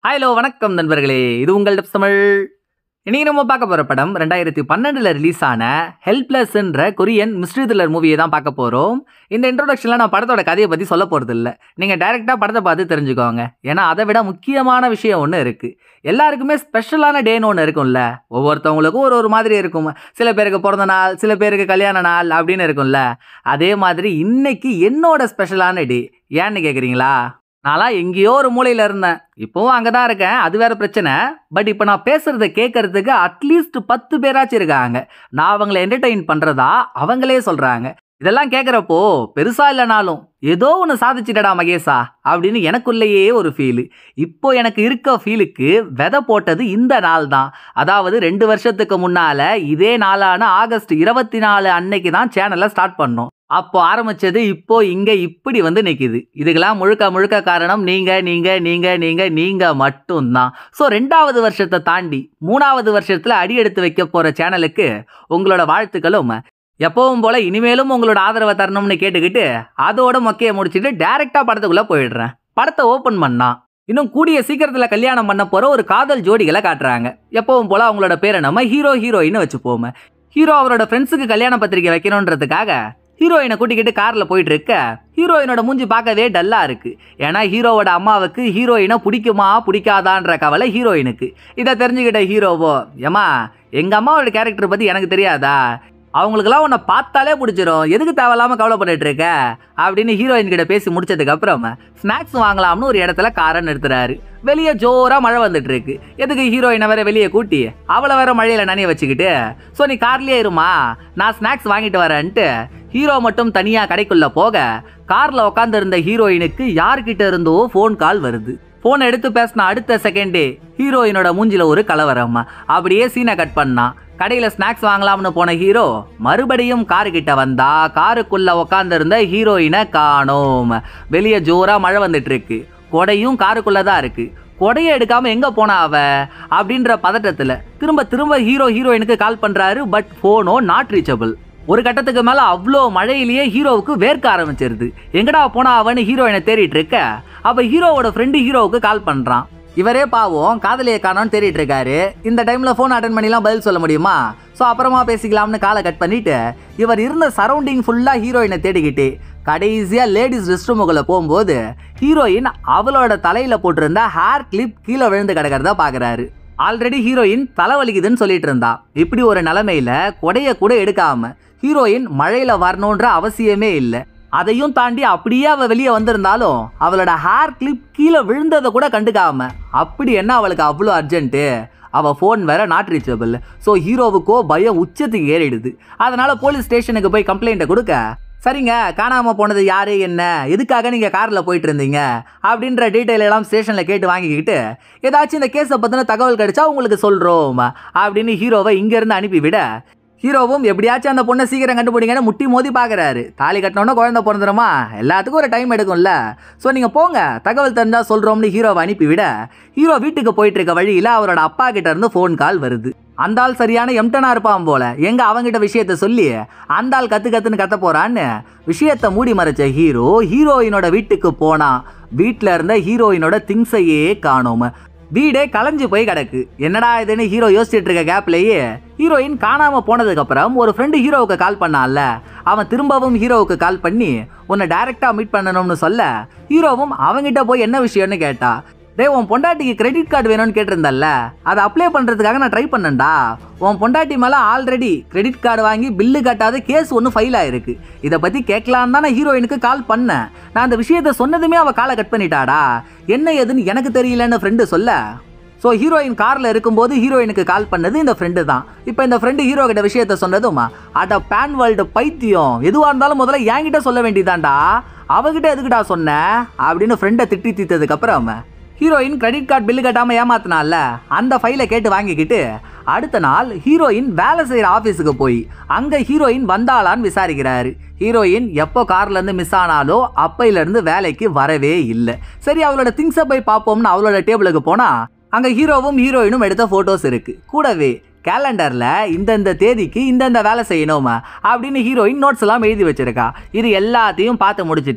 hello வணக்கம் நண்பர்களே இது உங்கள் டிப்ஸ் தமிழ் இன்னைக்கு நம்ம பார்க்க போகிற படம் ரெண்டாயிரத்தி பன்னெண்டில் ரிலீஸ் ஆன ஹெல்ப்லெஸ்ன்ற கொரியன் மிஸ்ட்ரி த்ரில்லர் மூவியை தான் பார்க்க போகிறோம் இந்த இன்ட்ரோடக்ஷனில் நான் படத்தோட கதையை பற்றி சொல்ல போகிறது இல்லை நீங்கள் டைரெக்டாக படத்தை பார்த்து தெரிஞ்சுக்கோங்க ஏன்னா அதை விட முக்கியமான விஷயம் ஒன்று இருக்குது எல்லாருக்குமே ஸ்பெஷலான டேன்னு ஒன்று இருக்கும்ல ஒவ்வொருத்தவங்களுக்கும் ஒரு ஒரு மாதிரி இருக்கும் சில பேருக்கு பிறந்த நாள் சில பேருக்கு கல்யாண நாள் அப்படின்னு இருக்கும்ல அதே மாதிரி இன்னைக்கு என்னோட ஸ்பெஷலான டே ஏன்னு கேட்குறீங்களா நான்லாம் எங்கேயோ ஒரு மூலையில் இருந்தேன் இப்போவும் அங்கே தான் இருக்கேன் அது வேற பிரச்சனை பட் இப்போ நான் பேசுகிறத கேட்கறதுக்கு அட்லீஸ்ட் பத்து பேராச்சும் இருக்காங்க நான் அவங்கள என்டர்டெயின் பண்ணுறதா அவங்களே சொல்கிறாங்க இதெல்லாம் கேட்குறப்போ பெருசா இல்லைனாலும் ஏதோ ஒன்று சாதிச்சிட்டடா மகேஷா அப்படின்னு எனக்குள்ளேயே ஒரு ஃபீலு இப்போ எனக்கு இருக்க ஃபீலுக்கு விதை போட்டது இந்த நாள் தான் அதாவது ரெண்டு வருஷத்துக்கு முன்னால் இதே நாளான ஆகஸ்ட் இருபத்தி நாலு அன்னைக்கு தான் சேனலை ஸ்டார்ட் பண்ணோம் அப்போ ஆரம்பிச்சது இப்போ இங்க இப்படி வந்து நிக்குது இதுக்கெல்லாம் முழுக்க முழுக்க காரணம் நீங்க நீங்க நீங்க நீங்க நீங்க மட்டும்தான் ஸோ ரெண்டாவது வருஷத்தை தாண்டி மூணாவது வருஷத்துல அடி எடுத்து வைக்க போற சேனலுக்கு உங்களோட வாழ்த்துக்களும் எப்பவும் போல இனிமேலும் உங்களோட ஆதரவை தரணும்னு கேட்டுக்கிட்டு அதோட மொக்கையை முடிச்சுட்டு டைரக்டா படத்துக்குள்ள போயிடுறேன் படத்தை ஓபன் பண்ணா இன்னும் கூடிய சீக்கிரத்தில் கல்யாணம் பண்ண போற ஒரு காதல் ஜோடிகளை காட்டுறாங்க எப்பவும் போல அவங்களோட பேரை நம்ம ஹீரோ ஹீரோயின்னு வச்சுப்போம் ஹீரோ அவரோட ஃப்ரெண்ட்ஸுக்கு கல்யாண பத்திரிக்கை வைக்கணுன்றதுக்காக ஹீரோயினை கூட்டிக்கிட்டு காரில் போயிட்டு இருக்க ஹீரோயினோட மூஞ்சி பார்க்கவே டல்லாக இருக்கு ஏன்னா ஹீரோவோட அம்மாவுக்கு ஹீரோயினை பிடிக்குமா பிடிக்காதான்ற கவலை ஹீரோயினுக்கு இதை தெரிஞ்சுக்கிட்ட ஹீரோவோ ஏமா எங்கள் அம்மாவோட கேரக்டர் பற்றி எனக்கு தெரியாதா அவங்களுக்கெல்லாம் உன்னை பார்த்தாலே பிடிச்சிரும் எதுக்கு தேவையில்லாமல் கவலைப்பட்டுட்டு இருக்க அப்படின்னு ஹீரோயின் கிட்ட பேசி முடிச்சதுக்கு அப்புறம் ஸ்நாக்ஸ் வாங்கலாம்னு ஒரு இடத்துல காரை நிறுத்துறாரு வெளியே ஜோரா மழை வந்துட்டு இருக்கு எதுக்கு ஹீரோயினை வேற வெளியே கூட்டி அவளை வேற மழையில நனைய வச்சுக்கிட்டு ஸோ நீ கார்லயே இருமா நான் ஸ்நாக்ஸ் வாங்கிட்டு வரேன்ட்டு ஹீரோ மட்டும் தனியா கடைக்குள்ள போக கார்ல உட்காந்து இருந்த ஹீரோயினுக்கு யார்கிட்ட இருந்தோ ஃபோன் கால் வருது ஃபோன் எடுத்து பேசின அடுத்த செகண்டே ஹீரோயினோட மூஞ்சில ஒரு கலவரம் அப்படியே சீனை கட் பண்ணா கடையில ஸ்நாக்ஸ் வாங்கலாம்னு போன ஹீரோ மறுபடியும் காரு கிட்ட வந்தா காருக்குள்ள உட்காந்து இருந்த ஹீரோயினை காணோம் வெளியே ஜோரா மழை வந்துட்டு இருக்கு கொடையும் காருக்குள்ள தான் இருக்கு கொடையை எடுக்காம எங்க போனா அவ அப்படின்ற பதட்டத்துல திரும்ப திரும்ப ஹீரோ ஹீரோயினுக்கு கால் பண்றாரு பட் போனோ நாட் ரீச்சபிள் ஒரு கட்டத்துக்கு மேல அவ்வளோ மழையிலேயே ஹீரோவுக்கு வேர்க்க ஆரம்பிச்சிருது எங்கடா போனா அவன்னு ஹீரோயினை தேடிட்டு இருக்க அப்ப ஹீரோவோட ஃப்ரெண்டு ஹீரோவுக்கு கால் பண்றான் இவரே பாவம் காதலியை காணோன்னு தேடிட்டு இருக்காரு இந்த டைம்ல ஃபோன் அட்டன் பண்ணிலாம் பதில் சொல்ல முடியுமா ஸோ அப்புறமா பேசிக்கலாம்னு காலை கட் பண்ணிட்டு இவர் இருந்த சரௌண்டிங் ஃபுல்லா ஹீரோயினை தேடிக்கிட்டு கடைசியா லேடிஸ் ரெஸ்ட் ரூமுக்குள்ள போகும்போது ஹீரோயின் அவளோட தலையில போட்டிருந்த ஹேர் கிளிப் கீழே விழுந்து கிடக்கிறத பாக்குறாரு ஆல்ரெடி ஹீரோயின் தலைவலிக்குதுன்னு சொல்லிட்டு இருந்தா இப்படி ஒரு நிலைமையில கொடைய கூட எடுக்காம ஹீரோயின் மழையில வரணுன்ற அவசியமே இல்லை அதையும் தாண்டி அப்படியே அவ வெளியே வந்திருந்தாலும் அவளோட ஹேர் கிளிப் கீழே விழுந்ததை கூட கண்டுக்காம அப்படி என்ன அவளுக்கு அவ்வளோ அர்ஜென்ட்டு அவள் ஃபோன் வேற நாட் ரீச்சபிள் ஸோ ஹீரோவுக்கோ பயம் உச்சத்துக்கு ஏறிடுது அதனால போலீஸ் ஸ்டேஷனுக்கு போய் கம்ப்ளைண்ட்டை கொடுக்க சரிங்க காணாமல் போனது யாரு என்ன எதுக்காக நீங்கள் காரில் போயிட்டு இருந்தீங்க அப்படின்ற டீட்டெயில் எல்லாம் ஸ்டேஷனில் கேட்டு வாங்கிக்கிட்டு ஏதாச்சும் இந்த கேஸை பற்றின தகவல் கிடைச்சா உங்களுக்கு சொல்கிறோம் அப்படின்னு ஹீரோவை இங்கேருந்து அனுப்பிவிட ஹீரோவும் எப்படியாச்சும் அந்த பொண்ணை சீக்கிரம் கண்டுபிடிங்கன்னு முட்டி மோதி பார்க்குறாரு தாலி கட்டினோன்னா குழந்தை பிறந்துருமா எல்லாத்துக்கும் ஒரு டைம் எடுக்கும்ல ஸோ நீங்கள் போங்க தகவல் தெரிஞ்சால் சொல்கிறோம்னு ஹீரோவை அனுப்பிவிட ஹீரோ வீட்டுக்கு போயிட்டு இருக்க வழியில் அவரோட அப்பா கிட்ட இருந்து ஃபோன் கால் வருது அந்த ஆள் சரியான எம்டனா இருப்பான் போல எங்க அவங்கிட்ட விஷயத்த சொல்லி அந்த ஆள் கத்து கத்துன்னு கத்த போறான்னு விஷயத்த மூடி மறைச்ச ஹீரோ ஹீரோயினோட வீட்டுக்கு போனா வீட்டில் இருந்த ஹீரோயினோட திங்ஸையே காணோம் வீடே கலைஞ்சு போய் கிடக்கு என்னடா இதுன்னு ஹீரோ யோசிச்சுட்டு இருக்க கேப்லயே ஹீரோயின் காணாம போனதுக்கு அப்புறம் ஒரு ஃப்ரெண்டு ஹீரோவுக்கு கால் பண்ணான்ல அவன் திரும்பவும் ஹீரோவுக்கு கால் பண்ணி உன்னை டைரக்டா மீட் பண்ணணும்னு சொல்ல ஹீரோவும் அவங்கிட்ட போய் என்ன விஷயம்னு கேட்டா டே உன் பொண்டாட்டிக்கு கிரெடிட் கார்டு வேணும்னு கேட்டிருந்தல்ல அதை அப்ளை பண்ணுறதுக்காக நான் ட்ரை பண்ணேன்டா உன் பொண்டாட்டி மேலே ஆல்ரெடி கிரெடிட் கார்டு வாங்கி பில்லு கட்டாத கேஸ் ஒன்று ஃபைல் ஆயிருக்கு இதை பற்றி கேட்கலான்னு தான் நான் ஹீரோயினுக்கு கால் பண்ணேன் நான் அந்த விஷயத்த சொன்னதுமே அவள் காலை கட் பண்ணிட்டாடா என்ன ஏதுன்னு எனக்கு தெரியலன்னு ஃப்ரெண்டு சொல்ல ஸோ ஹீரோயின் காரில் இருக்கும்போது ஹீரோயினுக்கு கால் பண்ணது இந்த ஃப்ரெண்டு தான் இப்போ இந்த ஃப்ரெண்டு ஹீரோ கிட்ட விஷயத்த சொன்னதும் அட பேன் வேர்ல்டு பைத்தியம் எதுவாக இருந்தாலும் முதல்ல என்கிட்ட சொல்ல வேண்டியதாண்டா அவகிட்ட எதுக்குடா சொன்ன அப்படின்னு ஃப்ரெண்டை திட்டி தீத்ததுக்கப்புறம் ஹீரோயின் கிரெடிட் கார்டு பில்லு கட்டாமல் ஏமாத்தினால அந்த ஃபைலை கேட்டு வாங்கிக்கிட்டு அடுத்த நாள் ஹீரோயின் வேலை செய்கிற ஆஃபீஸுக்கு போய் அங்கே ஹீரோயின் வந்தாளான்னு விசாரிக்கிறாரு ஹீரோயின் எப்போ கார்லேருந்து மிஸ் ஆனாலோ அப்பையிலேருந்து வேலைக்கு வரவே இல்லை சரி அவளோட திங்ஸை போய் பார்ப்போம்னு அவளோட டேபிளுக்கு போனால் அங்கே ஹீரோவும் ஹீரோயினும் எடுத்த ஃபோட்டோஸ் இருக்குது கூடவே கேலண்டரில் இந்தந்த தேதிக்கு இந்தந்த வேலை செய்யணும் அப்படின்னு ஹீரோயின் நோட்ஸ் எல்லாம் எழுதி வச்சிருக்கா இது எல்லாத்தையும் பார்த்து முடிச்சிட்டு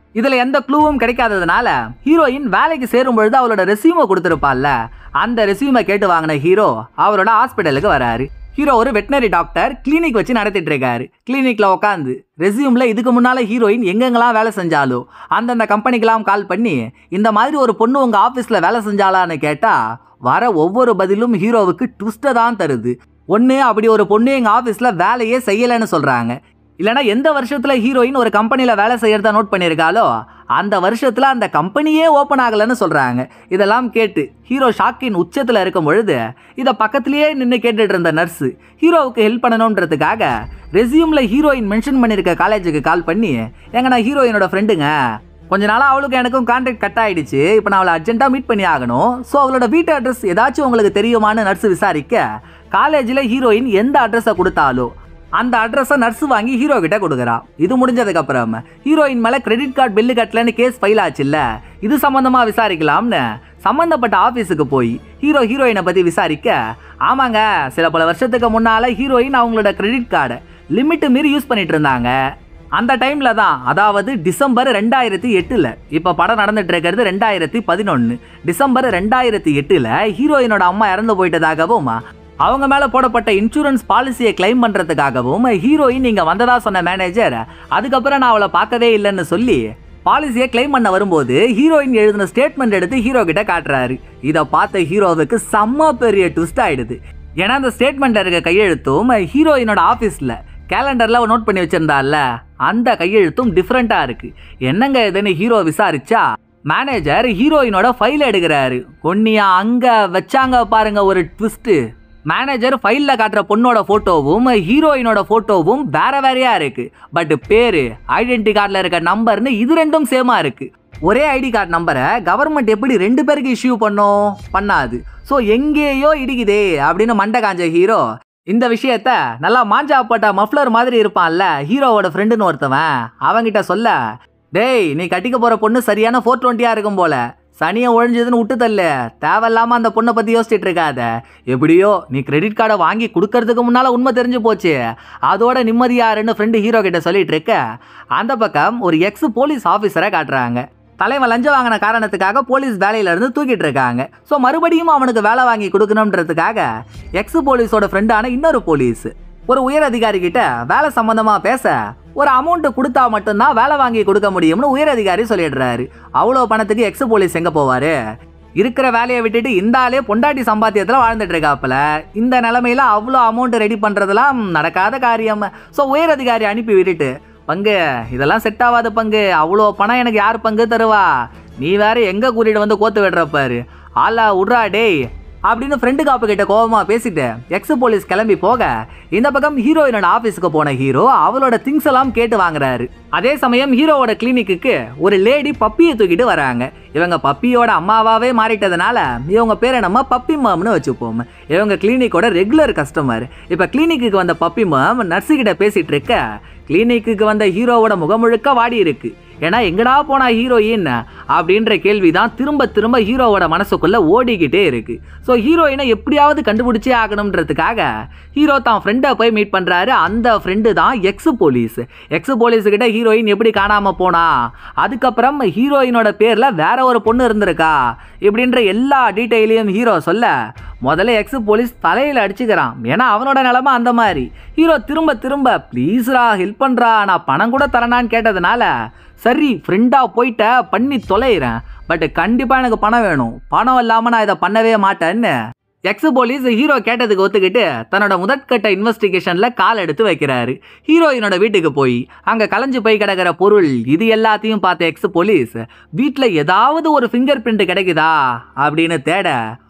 இதுல எந்த க்ளூவும் கிடைக்காததுனால ஹீரோயின் வேலைக்கு சேரும் பொழுது அவளோட ரெசியூமை கொடுத்துருப்பாள்ல அந்த ரெசியூமை கேட்டு வாங்கின ஹீரோ அவரோட ஹாஸ்பிட்டலுக்கு வராரு ஹீரோ ஒரு வெட்டினரி டாக்டர் கிளினிக் வச்சு நடத்திட்டு இருக்காரு கிளினிக்ல உட்காந்து ரெசியூம்ல இதுக்கு முன்னால ஹீரோயின் எங்கெங்கெல்லாம் வேலை செஞ்சாலோ அந்தந்த கம்பெனிக்கெல்லாம் கால் பண்ணி இந்த மாதிரி ஒரு பொண்ணு உங்க ஆபீஸ்ல வேலை செஞ்சாலான்னு கேட்டா வர ஒவ்வொரு பதிலும் ஹீரோவுக்கு ட்விஸ்ட்டை தான் தருது ஒன்று அப்படி ஒரு பொண்ணு எங்கள் ஆஃபீஸில் வேலையே செய்யலைன்னு சொல்கிறாங்க இல்லைனா எந்த வருஷத்தில் ஹீரோயின் ஒரு கம்பெனியில் வேலை செய்யறத நோட் பண்ணியிருக்காளோ அந்த வருஷத்தில் அந்த கம்பெனியே ஓப்பன் ஆகலைன்னு சொல்கிறாங்க இதெல்லாம் கேட்டு ஹீரோ ஷாக்கின் உச்சத்தில் இருக்கும் பொழுது இதை பக்கத்துலேயே நின்று கேட்டுட்டு இருந்த நர்ஸு ஹீரோவுக்கு ஹெல்ப் பண்ணணுன்றதுக்காக ரெசியூமில் ஹீரோயின் மென்ஷன் பண்ணியிருக்க காலேஜுக்கு கால் பண்ணி எங்க நான் ஹீரோயினோட ஃப்ரெண்டுங்க கொஞ்ச நாளாக அவளுக்கு எனக்கும் கான்டாக்ட் கட் ஆயிடுச்சு இப்போ நான் அவளை அர்ஜென்ட்டாக மீட் பண்ணி ஆகணும் ஸோ அவளோட வீட்டு அட்ரஸ் ஏதாச்சும் உங்களுக்கு தெரியுமான்னு நர்ஸ் விசாரிக்க காலேஜில் ஹீரோயின் எந்த அட்ரஸை கொடுத்தாலோ அந்த அட்ரஸை நர்ஸ் வாங்கி ஹீரோ கிட்ட கொடுக்குறா இது முடிஞ்சதுக்கு அப்புறம் ஹீரோயின் மேலே கிரெடிட் கார்டு பில்லு கட்டலன்னு கேஸ் ஃபைல் ஆச்சுல்ல இது சம்மந்தமாக விசாரிக்கலாம்னு சம்மந்தப்பட்ட ஆஃபீஸுக்கு போய் ஹீரோ ஹீரோயினை பற்றி விசாரிக்க ஆமாங்க சில பல வருஷத்துக்கு முன்னால் ஹீரோயின் அவங்களோட கிரெடிட் கார்டை லிமிட்டு மீறி யூஸ் பண்ணிட்டு இருந்தாங்க அந்த டைமில் தான் அதாவது டிசம்பர் ரெண்டாயிரத்தி எட்டில் இப்போ படம் நடந்துட்டு இருக்கிறது ரெண்டாயிரத்தி பதினொன்று டிசம்பர் ரெண்டாயிரத்தி எட்டில் ஹீரோயினோட அம்மா இறந்து போயிட்டதாகவும் அவங்க மேலே போடப்பட்ட இன்சூரன்ஸ் பாலிசியை கிளைம் பண்ணுறதுக்காகவும் ஹீரோயின் இங்கே வந்ததா சொன்ன மேனேஜர் அதுக்கப்புறம் நான் அவளை பார்க்கவே இல்லைன்னு சொல்லி பாலிசியை கிளைம் பண்ண வரும்போது ஹீரோயின் எழுதின ஸ்டேட்மெண்ட் எடுத்து ஹீரோ கிட்ட காட்டுறாரு இதை பார்த்த ஹீரோவுக்கு செம்ம பெரிய ட்விஸ்ட் ஆயிடுது ஏன்னா அந்த ஸ்டேட்மெண்ட் இருக்க கையெழுத்தும் ஹீரோயினோட ஆஃபீஸில் கேலண்டரில் நோட் பண்ணி வச்சிருந்தால அந்த கையெழுத்தும் டிஃப்ரெண்ட்டாக இருக்கு என்னங்க இதுன்னு ஹீரோ விசாரிச்சா மேனேஜர் ஹீரோயினோட ஃபைல் எடுக்கிறாரு கொன்னியா அங்கே வச்சாங்க பாருங்க ஒரு ட்விஸ்ட்டு மேனேஜர் ஃபைலில் காட்டுற பொண்ணோட ஃபோட்டோவும் ஹீரோயினோட ஃபோட்டோவும் வேற வேறையா இருக்கு பட் பேரு ஐடென்டி கார்டில் இருக்க நம்பர்னு இது ரெண்டும் சேமா இருக்கு ஒரே ஐடி கார்டு நம்பரை கவர்மெண்ட் எப்படி ரெண்டு பேருக்கு இஷ்யூ பண்ணும் பண்ணாது ஸோ எங்கேயோ இடிக்குதே அப்படின்னு மண்டை காஞ்ச ஹீரோ இந்த விஷயத்த நல்லா மாஞ்சாப்பட்ட மஃப்ளர் மாதிரி இருப்பான்ல ஹீரோவோட ஃப்ரெண்டுன்னு ஒருத்தவன் அவங்கிட்ட சொல்ல டேய் நீ கட்டிக்க போற பொண்ணு சரியான ஃபோர் டுவெண்ட்டியா இருக்கும் போல சனியை ஒழிஞ்சதுன்னு விட்டு தள்ளு தேவையில்லாம அந்த பொண்ணை பத்தி யோசிச்சுட்டு இருக்காத எப்படியோ நீ கிரெடிட் கார்டை வாங்கி கொடுக்கறதுக்கு முன்னால உண்மை தெரிஞ்சு போச்சு அதோட நிம்மதியாருன்னு ஃப்ரெண்டு ஹீரோ கிட்ட சொல்லிட்டு இருக்க அந்த பக்கம் ஒரு எக்ஸ் போலீஸ் ஆஃபீஸரை காட்டுறாங்க தலைவன் லஞ்சம் வாங்கின காரணத்துக்காக போலீஸ் வேலையில இருந்து தூக்கிட்டு இருக்காங்க ஸோ மறுபடியும் அவனுக்கு வேலை வாங்கி கொடுக்கணுன்றதுக்காக எக்ஸ் போலீஸோட ஃப்ரெண்டான இன்னொரு போலீஸ் ஒரு உயர் அதிகாரி கிட்ட வேலை சம்பந்தமா பேச ஒரு அமௌண்ட் கொடுத்தா மட்டும்தான் வேலை வாங்கி கொடுக்க முடியும்னு உயர் அதிகாரி சொல்லிடுறாரு அவ்வளோ பணத்துக்கு எக்ஸ் போலீஸ் எங்க போவாரு இருக்கிற வேலையை விட்டுட்டு இந்த ஆளே பொண்டாட்டி சம்பாத்தியத்தில் வாழ்ந்துட்டு இருக்காப்புல இந்த நிலமையில அவ்வளோ அமௌண்ட் ரெடி பண்ணுறதெல்லாம் நடக்காத காரியம் ஸோ உயர் அதிகாரி அனுப்பி விட்டுட்டு பங்கு இதெல்லாம் செட் ஆகாத பங்கு அவ்வளோ பணம் எனக்கு யார் பங்கு தருவா நீ வேற எங்க கூட்டிட்டு வந்து கோத்து விடுறப்பாரு ஆளா விட்றா டேய் அப்படின்னு ஃப்ரெண்டு காப்பு கிட்ட கோவமா பேசிட்டு எக்ஸ் போலீஸ் கிளம்பி போக இந்த பக்கம் ஹீரோயினோட ஆபீஸ்க்கு போன ஹீரோ அவளோட திங்ஸ் எல்லாம் கேட்டு வாங்குறாரு அதே சமயம் ஹீரோவோட கிளினிக்கு ஒரு லேடி பப்பியை தூக்கிட்டு வராங்க இவங்க பப்பியோட அம்மாவாவே மாறிட்டதுனால இவங்க பேரை நம்ம பப்பி மாம்னு வச்சுப்போம் இவங்க கிளினிக்கோட ரெகுலர் கஸ்டமர் இப்போ கிளினிக்கு வந்த பப்பி மாம் நர்ஸு கிட்ட பேசிட்டு இருக்க கிளினிக்கு வந்த ஹீரோவோட முகமுழுக்க வாடி இருக்கு ஏன்னா எங்கடா போனா ஹீரோயின் அப்படின்ற கேள்வி தான் திரும்ப திரும்ப ஹீரோவோட மனசுக்குள்ள ஓடிக்கிட்டே இருக்கு ஸோ ஹீரோயினை எப்படியாவது கண்டுபிடிச்சே ஆகணுன்றதுக்காக ஹீரோ தான் ஃப்ரெண்டை போய் மீட் பண்றாரு அந்த ஃப்ரெண்டு தான் எக்ஸ் போலீஸ் எக்ஸ் போலீஸ் கிட்ட ஹீரோயின் எப்படி காணாம போனா அதுக்கப்புறம் ஹீரோயினோட பேர்ல வேற ஒரு பொண்ணு இருந்திருக்கா இப்படின்ற எல்லா டீட்டெயிலையும் ஹீரோ சொல்ல முதல்ல எக்ஸ் போலீஸ் தலையில் அடிச்சுக்கிறான் ஏன்னா அவனோட நிலமை அந்த மாதிரி ஹீரோ திரும்ப திரும்ப ப்ளீஸ்ரா ஹெல்ப் பண்ணுறா நான் பணம் கூட தரேனான்னு கேட்டதுனால சரி ஃப்ரெண்டாக போயிட்ட பண்ணி தொலைகிறேன் பட் கண்டிப்பாக எனக்கு பணம் வேணும் பணம் இல்லாமல் நான் இதை பண்ணவே மாட்டேன்னு எக்ஸ் போலீஸ் ஹீரோ கேட்டதுக்கு ஒத்துக்கிட்டு தன்னோட முதற்கட்ட இன்வெஸ்டிகேஷனில் கால் எடுத்து வைக்கிறாரு ஹீரோயினோட வீட்டுக்கு போய் அங்கே கலைஞ்சு போய் கிடக்கிற பொருள் இது எல்லாத்தையும் பார்த்த எக்ஸ் போலீஸ் வீட்டில் ஏதாவது ஒரு ஃபிங்கர் பிரிண்ட் கிடைக்குதா அப்படின்னு தேட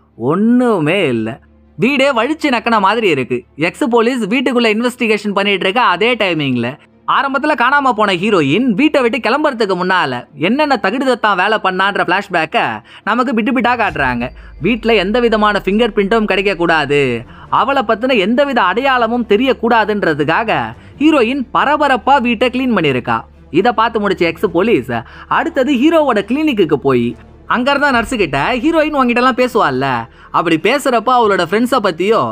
ஒன்றுமே இல்லை வீடே வழிச்சு நக்கின மாதிரி இருக்கு எக்ஸ் போலீஸ் வீட்டுக்குள்ள இன்வெஸ்டிகேஷன் பண்ணிட்டு இருக்க அதே டைமிங்ல ஆரம்பத்துல காணாம போன ஹீரோயின் வீட்டை விட்டு கிளம்புறதுக்கு முன்னால என்னென்ன தகுதிதான் வேலை பண்ணான்ற பிளாஷ்பேக்கை நமக்கு பிட்டு பிட்டா காட்டுறாங்க வீட்டில் எந்த விதமான ஃபிங்கர் பிரிண்ட்டும் கிடைக்க கூடாது அவளை பத்தின எந்தவித அடையாளமும் தெரியக்கூடாதுன்றதுக்காக ஹீரோயின் பரபரப்பா வீட்டை க்ளீன் பண்ணியிருக்கா இதை பார்த்து முடிச்ச எக்ஸ் போலீஸ் அடுத்தது ஹீரோவோட கிளினிக்கு போய் அங்க இருந்த நர்ஸு கிட்ட ஹீரோயின் உங்ககிட்ட எல்லாம் பேசுவாள்ல அப்படி பேசுறப்ப அவளோட ஃப்ரெண்ட்ஸை பத்தியோ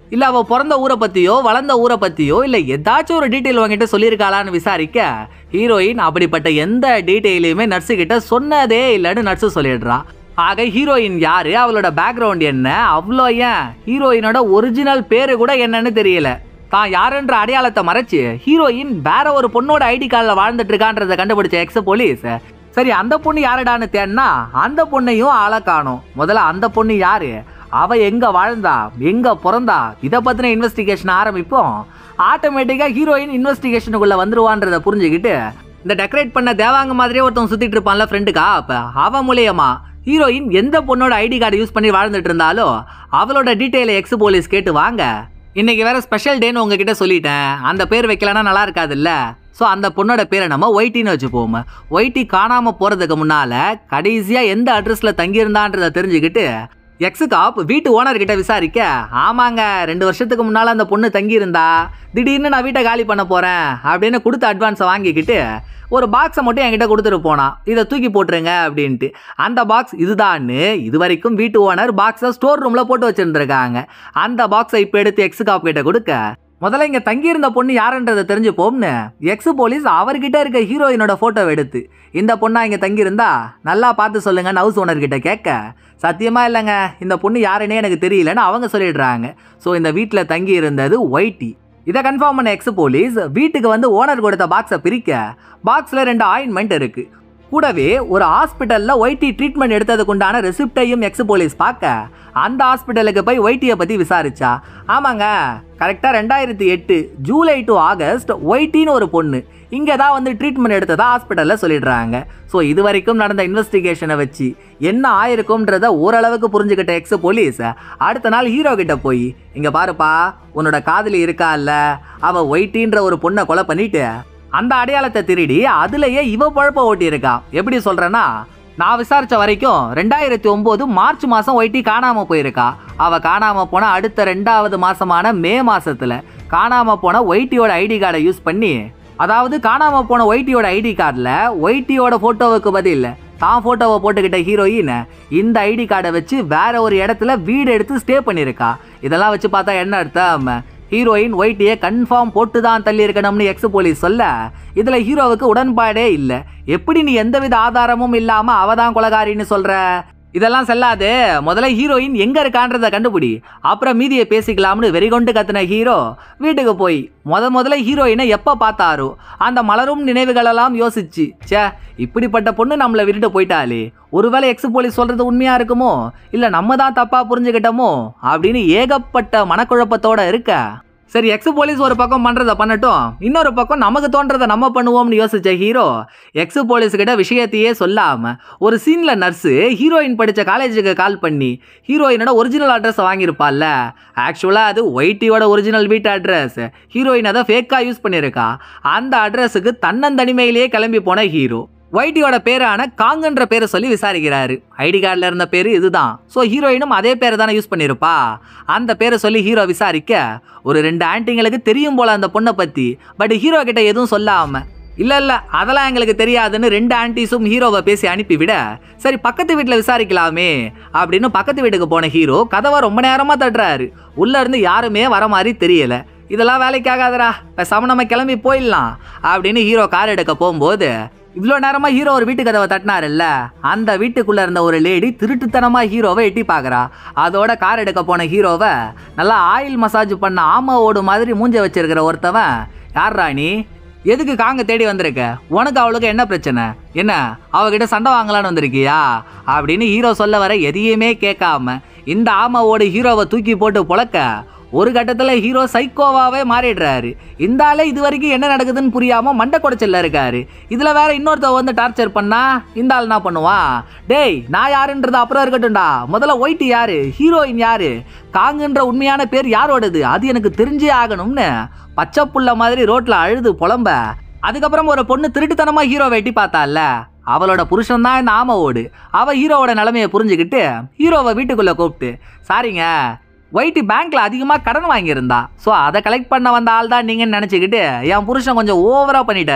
இல்ல அவ பிறந்த ஊரை பத்தியோ வளர்ந்த ஊரை பத்தியோ இல்ல ஏதாச்சும் ஒரு டீட்டெயில் உங்ககிட்ட சொல்லியிருக்காளான்னு விசாரிக்க ஹீரோயின் அப்படிப்பட்ட எந்த டீட்டெயிலையுமே நர்ஸு கிட்ட சொன்னதே இல்லைன்னு நர்ஸு சொல்லிடுறா ஆக ஹீரோயின் யாரு அவளோட பேக்ரவுண்ட் என்ன அவ்வளோ ஏன் ஹீரோயினோட ஒரிஜினல் பேரு கூட என்னன்னு தெரியல தான் யாருன்ற அடையாளத்தை மறைச்சு ஹீரோயின் வேற ஒரு பொண்ணோட ஐடி கார்டில் வாழ்ந்துட்டு இருக்கான்றதை கண்டுபிடிச்ச எக்ஸ் போலீஸ் சரி அந்த பொண்ணு யாருடான்னு தேடினா அந்த பொண்ணையும் ஆளை காணும் முதல்ல அந்த பொண்ணு யாரு அவ எங்க வாழ்ந்தா எங்க பிறந்தா இதை பத்தின இன்வெஸ்டிகேஷன் ஆரம்பிப்போம் ஆட்டோமேட்டிக்கா ஹீரோயின் இன்வெஸ்டிகேஷனுக்குள்ள வந்துருவான்றதை புரிஞ்சுக்கிட்டு இந்த டெக்கரேட் பண்ண தேவாங்க மாதிரியே ஒருத்தன் சுத்திட்டு இருப்பான்ல ஃப்ரெண்டுக்கா அப்ப அவன் மூலியமா ஹீரோயின் எந்த பொண்ணோட ஐடி கார்டு யூஸ் பண்ணி வாழ்ந்துட்டு இருந்தாலோ அவளோட டீட்டெயிலை எக்ஸ் போலீஸ் கேட்டு வாங்க இன்னைக்கு வேற ஸ்பெஷல் டேன்னு உங்ககிட்ட சொல்லிட்டேன் அந்த பேர் வைக்கலன்னா நல்லா இருக்காதுல்ல ஸோ அந்த பொண்ணோட பேரை நம்ம ஒயிட்டின்னு வச்சுப்போம் ஒயிட்டி காணாம போறதுக்கு முன்னால கடைசியா எந்த அட்ரஸ்ல தங்கியிருந்தான்றதை தெரிஞ்சுக்கிட்டு எக்ஸு காப் வீட்டு ஓனர் கிட்ட விசாரிக்க ஆமாங்க ரெண்டு வருஷத்துக்கு முன்னால அந்த பொண்ணு தங்கியிருந்தா திடீர்னு நான் வீட்டை காலி பண்ண போறேன் அப்படின்னு கொடுத்த அட்வான்ஸை வாங்கிக்கிட்டு ஒரு பாக்ஸை மட்டும் என்கிட்ட கொடுத்துட்டு போனான் இதை தூக்கி போட்டுருங்க அப்படின்ட்டு அந்த பாக்ஸ் இதுதான்னு இது வரைக்கும் வீட்டு ஓனர் பாக்ஸை ஸ்டோர் ரூமில் போட்டு வச்சுருந்துருக்காங்க அந்த பாக்ஸை இப்போ எடுத்து எக்ஸு காப் கிட்ட கொடுக்க முதல்ல இங்கே தங்கியிருந்த பொண்ணு யாருன்றதை தெரிஞ்சுப்போம்னு எக்ஸ் போலீஸ் அவர்கிட்ட இருக்க ஹீரோயினோட ஃபோட்டோ எடுத்து இந்த பொண்ணா இங்கே தங்கியிருந்தா நல்லா பார்த்து சொல்லுங்கன்னு ஹவுஸ் ஓனர் கிட்ட கேட்க சத்தியமா இல்லைங்க இந்த பொண்ணு யாருன்னே எனக்கு தெரியலன்னு அவங்க சொல்லிடுறாங்க ஸோ இந்த வீட்டில் தங்கி இருந்தது ஒயிட்டி இதை கன்ஃபார்ம் பண்ண எக்ஸ் போலீஸ் வீட்டுக்கு வந்து ஓனர் கொடுத்த பாக்ஸை பிரிக்க பாக்ஸில் ரெண்டு ஆயின்மெண்ட் இருக்கு கூடவே ஒரு ஹாஸ்பிட்டலில் ஒய்டி ட்ரீட்மெண்ட் எடுத்ததுக்கு உண்டான ரெசிப்டையும் எக்ஸ் போலீஸ் பார்க்க அந்த ஹாஸ்பிட்டலுக்கு போய் ஒய்டியை பற்றி விசாரிச்சா ஆமாங்க கரெக்டாக ரெண்டாயிரத்தி எட்டு ஜூலை டு ஆகஸ்ட் ஒய்டின்னு ஒரு பொண்ணு இங்கே தான் வந்து ட்ரீட்மெண்ட் எடுத்ததா ஹாஸ்பிட்டலில் சொல்லிடுறாங்க ஸோ இது வரைக்கும் நடந்த இன்வெஸ்டிகேஷனை வச்சு என்ன ஆயிருக்கும்ன்றத ஓரளவுக்கு புரிஞ்சுக்கிட்ட எக்ஸ் போலீஸ் அடுத்த நாள் ஹீரோ கிட்ட போய் இங்கே பாருப்பா உன்னோட காதலி இருக்கா இல்ல அவ ஒயிட்டின்ற ஒரு பொண்ணை கொலை பண்ணிட்டு அந்த அடையாளத்தை திருடி அதுலயே இவ பழப்ப ஓட்டி இருக்கா எப்படி சொல்றேன்னா நான் விசாரிச்ச வரைக்கும் ரெண்டாயிரத்தி ஒன்பது மார்ச் மாசம் ஒயிட்டி காணாம போயிருக்கா அவ காணாம போன அடுத்த ரெண்டாவது மாசமான மே மாசத்துல காணாம போன ஒயிட்டியோட ஐடி கார்டை யூஸ் பண்ணி அதாவது காணாம போன ஒயிட்டியோட ஐடி கார்டில் ஒயிட்டியோட போட்டோவுக்கு பதில் தான் போட்டோவை போட்டுக்கிட்ட ஹீரோயின் இந்த ஐடி கார்டை வச்சு வேற ஒரு இடத்துல வீடு எடுத்து ஸ்டே பண்ணியிருக்கா இதெல்லாம் வச்சு பார்த்தா என்ன அர்த்தம் ஹீரோயின் ஒயிட்டியை கன்ஃபார்ம் போட்டு தான் தள்ளி இருக்கணும்னு எக்ஸ் போலீஸ் சொல்ல இதுல ஹீரோவுக்கு உடன்பாடே இல்லை எப்படி நீ எந்தவித ஆதாரமும் இல்லாம அவ தான் கொலகாரின்னு சொல்ற இதெல்லாம் செல்லாது முதல்ல ஹீரோயின் எங்க இருக்கான்றத கண்டுபிடி அப்புறம் மீதியை பேசிக்கலாம்னு வெறிகொண்டு கத்துன ஹீரோ வீட்டுக்கு போய் முத முதல்ல ஹீரோயினை எப்ப பார்த்தாரோ அந்த மலரும் நினைவுகளெல்லாம் யோசிச்சு ச்சே இப்படிப்பட்ட பொண்ணு நம்மளை விட்டுட்டு போயிட்டாலே ஒருவேளை எக்ஸ் போலீஸ் சொல்றது உண்மையா இருக்குமோ இல்ல நம்ம தான் தப்பா புரிஞ்சுக்கிட்டோமோ அப்படின்னு ஏகப்பட்ட மனக்குழப்பத்தோட இருக்க சரி எக்ஸ் போலீஸ் ஒரு பக்கம் பண்றத பண்ணட்டும் இன்னொரு பக்கம் நமக்கு தோன்றதை நம்ம பண்ணுவோம்னு யோசிச்ச ஹீரோ எக்ஸ் போலீஸ் கிட்ட விஷயத்தையே சொல்லாம ஒரு சீன்ல நர்ஸு ஹீரோயின் படிச்ச காலேஜுக்கு கால் பண்ணி ஹீரோயினோட ஒரிஜினல் அட்ரஸ் வாங்கியிருப்பால்ல ஆக்சுவலா அது ஒயிட்டியோட ஒரிஜினல் வீட்டு அட்ரஸ் ஹீரோயின் அதை ஃபேக்கா யூஸ் பண்ணியிருக்கா அந்த அட்ரஸுக்கு தன்னந்தனிமையிலேயே கிளம்பி போன ஹீரோ ஒயிட்டியோட பேரான காங்குன்ற பேரை சொல்லி விசாரிக்கிறாரு ஐடி கார்டில் இருந்த பேர் இதுதான் ஸோ ஹீரோயினும் அதே பேரை தானே யூஸ் பண்ணியிருப்பா அந்த பேரை சொல்லி ஹீரோ விசாரிக்க ஒரு ரெண்டு ஆன்ட்டிங்களுக்கு தெரியும் போல அந்த பொண்ணை பற்றி பட் ஹீரோ கிட்ட எதுவும் சொல்லாம இல்ல இல்ல அதெல்லாம் எங்களுக்கு தெரியாதுன்னு ரெண்டு ஆன்டிஸும் ஹீரோவை பேசி அனுப்பிவிட சரி பக்கத்து வீட்டில் விசாரிக்கலாமே அப்படின்னு பக்கத்து வீட்டுக்கு போன ஹீரோ கதவை ரொம்ப நேரமா தட்டுறாரு உள்ள இருந்து யாருமே வர மாதிரி தெரியல இதெல்லாம் வேலைக்காகாதடா பேசாம நம்ம கிளம்பி போயிடலாம் அப்படின்னு ஹீரோ கார் எடுக்க போகும்போது இவ்வளோ நேரமா ஹீரோ ஒரு வீட்டு கதவை தட்டினாருல்ல அந்த வீட்டுக்குள்ள இருந்த ஒரு லேடி திருட்டுத்தனமா ஹீரோவை எட்டி பார்க்கறா அதோட கார் எடுக்க போன ஹீரோவை நல்லா ஆயில் மசாஜ் பண்ண ஆமா ஓடு மாதிரி மூஞ்ச வச்சிருக்கிற ஒருத்தவன் யார் ராணி எதுக்கு காங்க தேடி வந்திருக்க உனக்கு அவளுக்கு என்ன பிரச்சனை என்ன அவகிட்ட சண்டை வாங்கலான்னு வந்திருக்கியா அப்படின்னு ஹீரோ சொல்ல வர எதையுமே கேட்காம இந்த ஆமாவோட ஹீரோவை தூக்கி போட்டு பொழக்க ஒரு கட்டத்தில் ஹீரோ சைக்கோவாவே மாறிடுறாரு இந்த ஆளே இது வரைக்கும் என்ன நடக்குதுன்னு புரியாம மண்டை குடைச்சல்ல இருக்காரு இதுல வேற இன்னொருத்த வந்து டார்ச்சர் பண்ணா இந்த ஆள் என்ன பண்ணுவான் டேய் நான் யாருன்றது அப்புறம் இருக்கட்டும்டா முதல்ல ஒயிட் யாரு ஹீரோயின் யாரு காங்குன்ற உண்மையான பேர் யாரோடது அது எனக்கு தெரிஞ்சே ஆகணும்னு பச்சை புள்ள மாதிரி ரோட்ல அழுது புலம்ப அதுக்கப்புறம் ஒரு பொண்ணு திருட்டுத்தனமா ஹீரோ வெட்டி பார்த்தால அவளோட புருஷன் தான் இந்த ஆமாவோடு அவ ஹீரோவோட நிலைமையை புரிஞ்சுக்கிட்டு ஹீரோவை வீட்டுக்குள்ள கூப்பிட்டு சாரிங்க ஒயிட்டி பேங்க்ல அதிகமாக கடன் வாங்கியிருந்தா ஸோ அதை கலெக்ட் பண்ண வந்த ஆள் தான் நீங்கன்னு நினச்சிக்கிட்டு என் புருஷன் கொஞ்சம் ஓவரா பண்ணிட்டாரு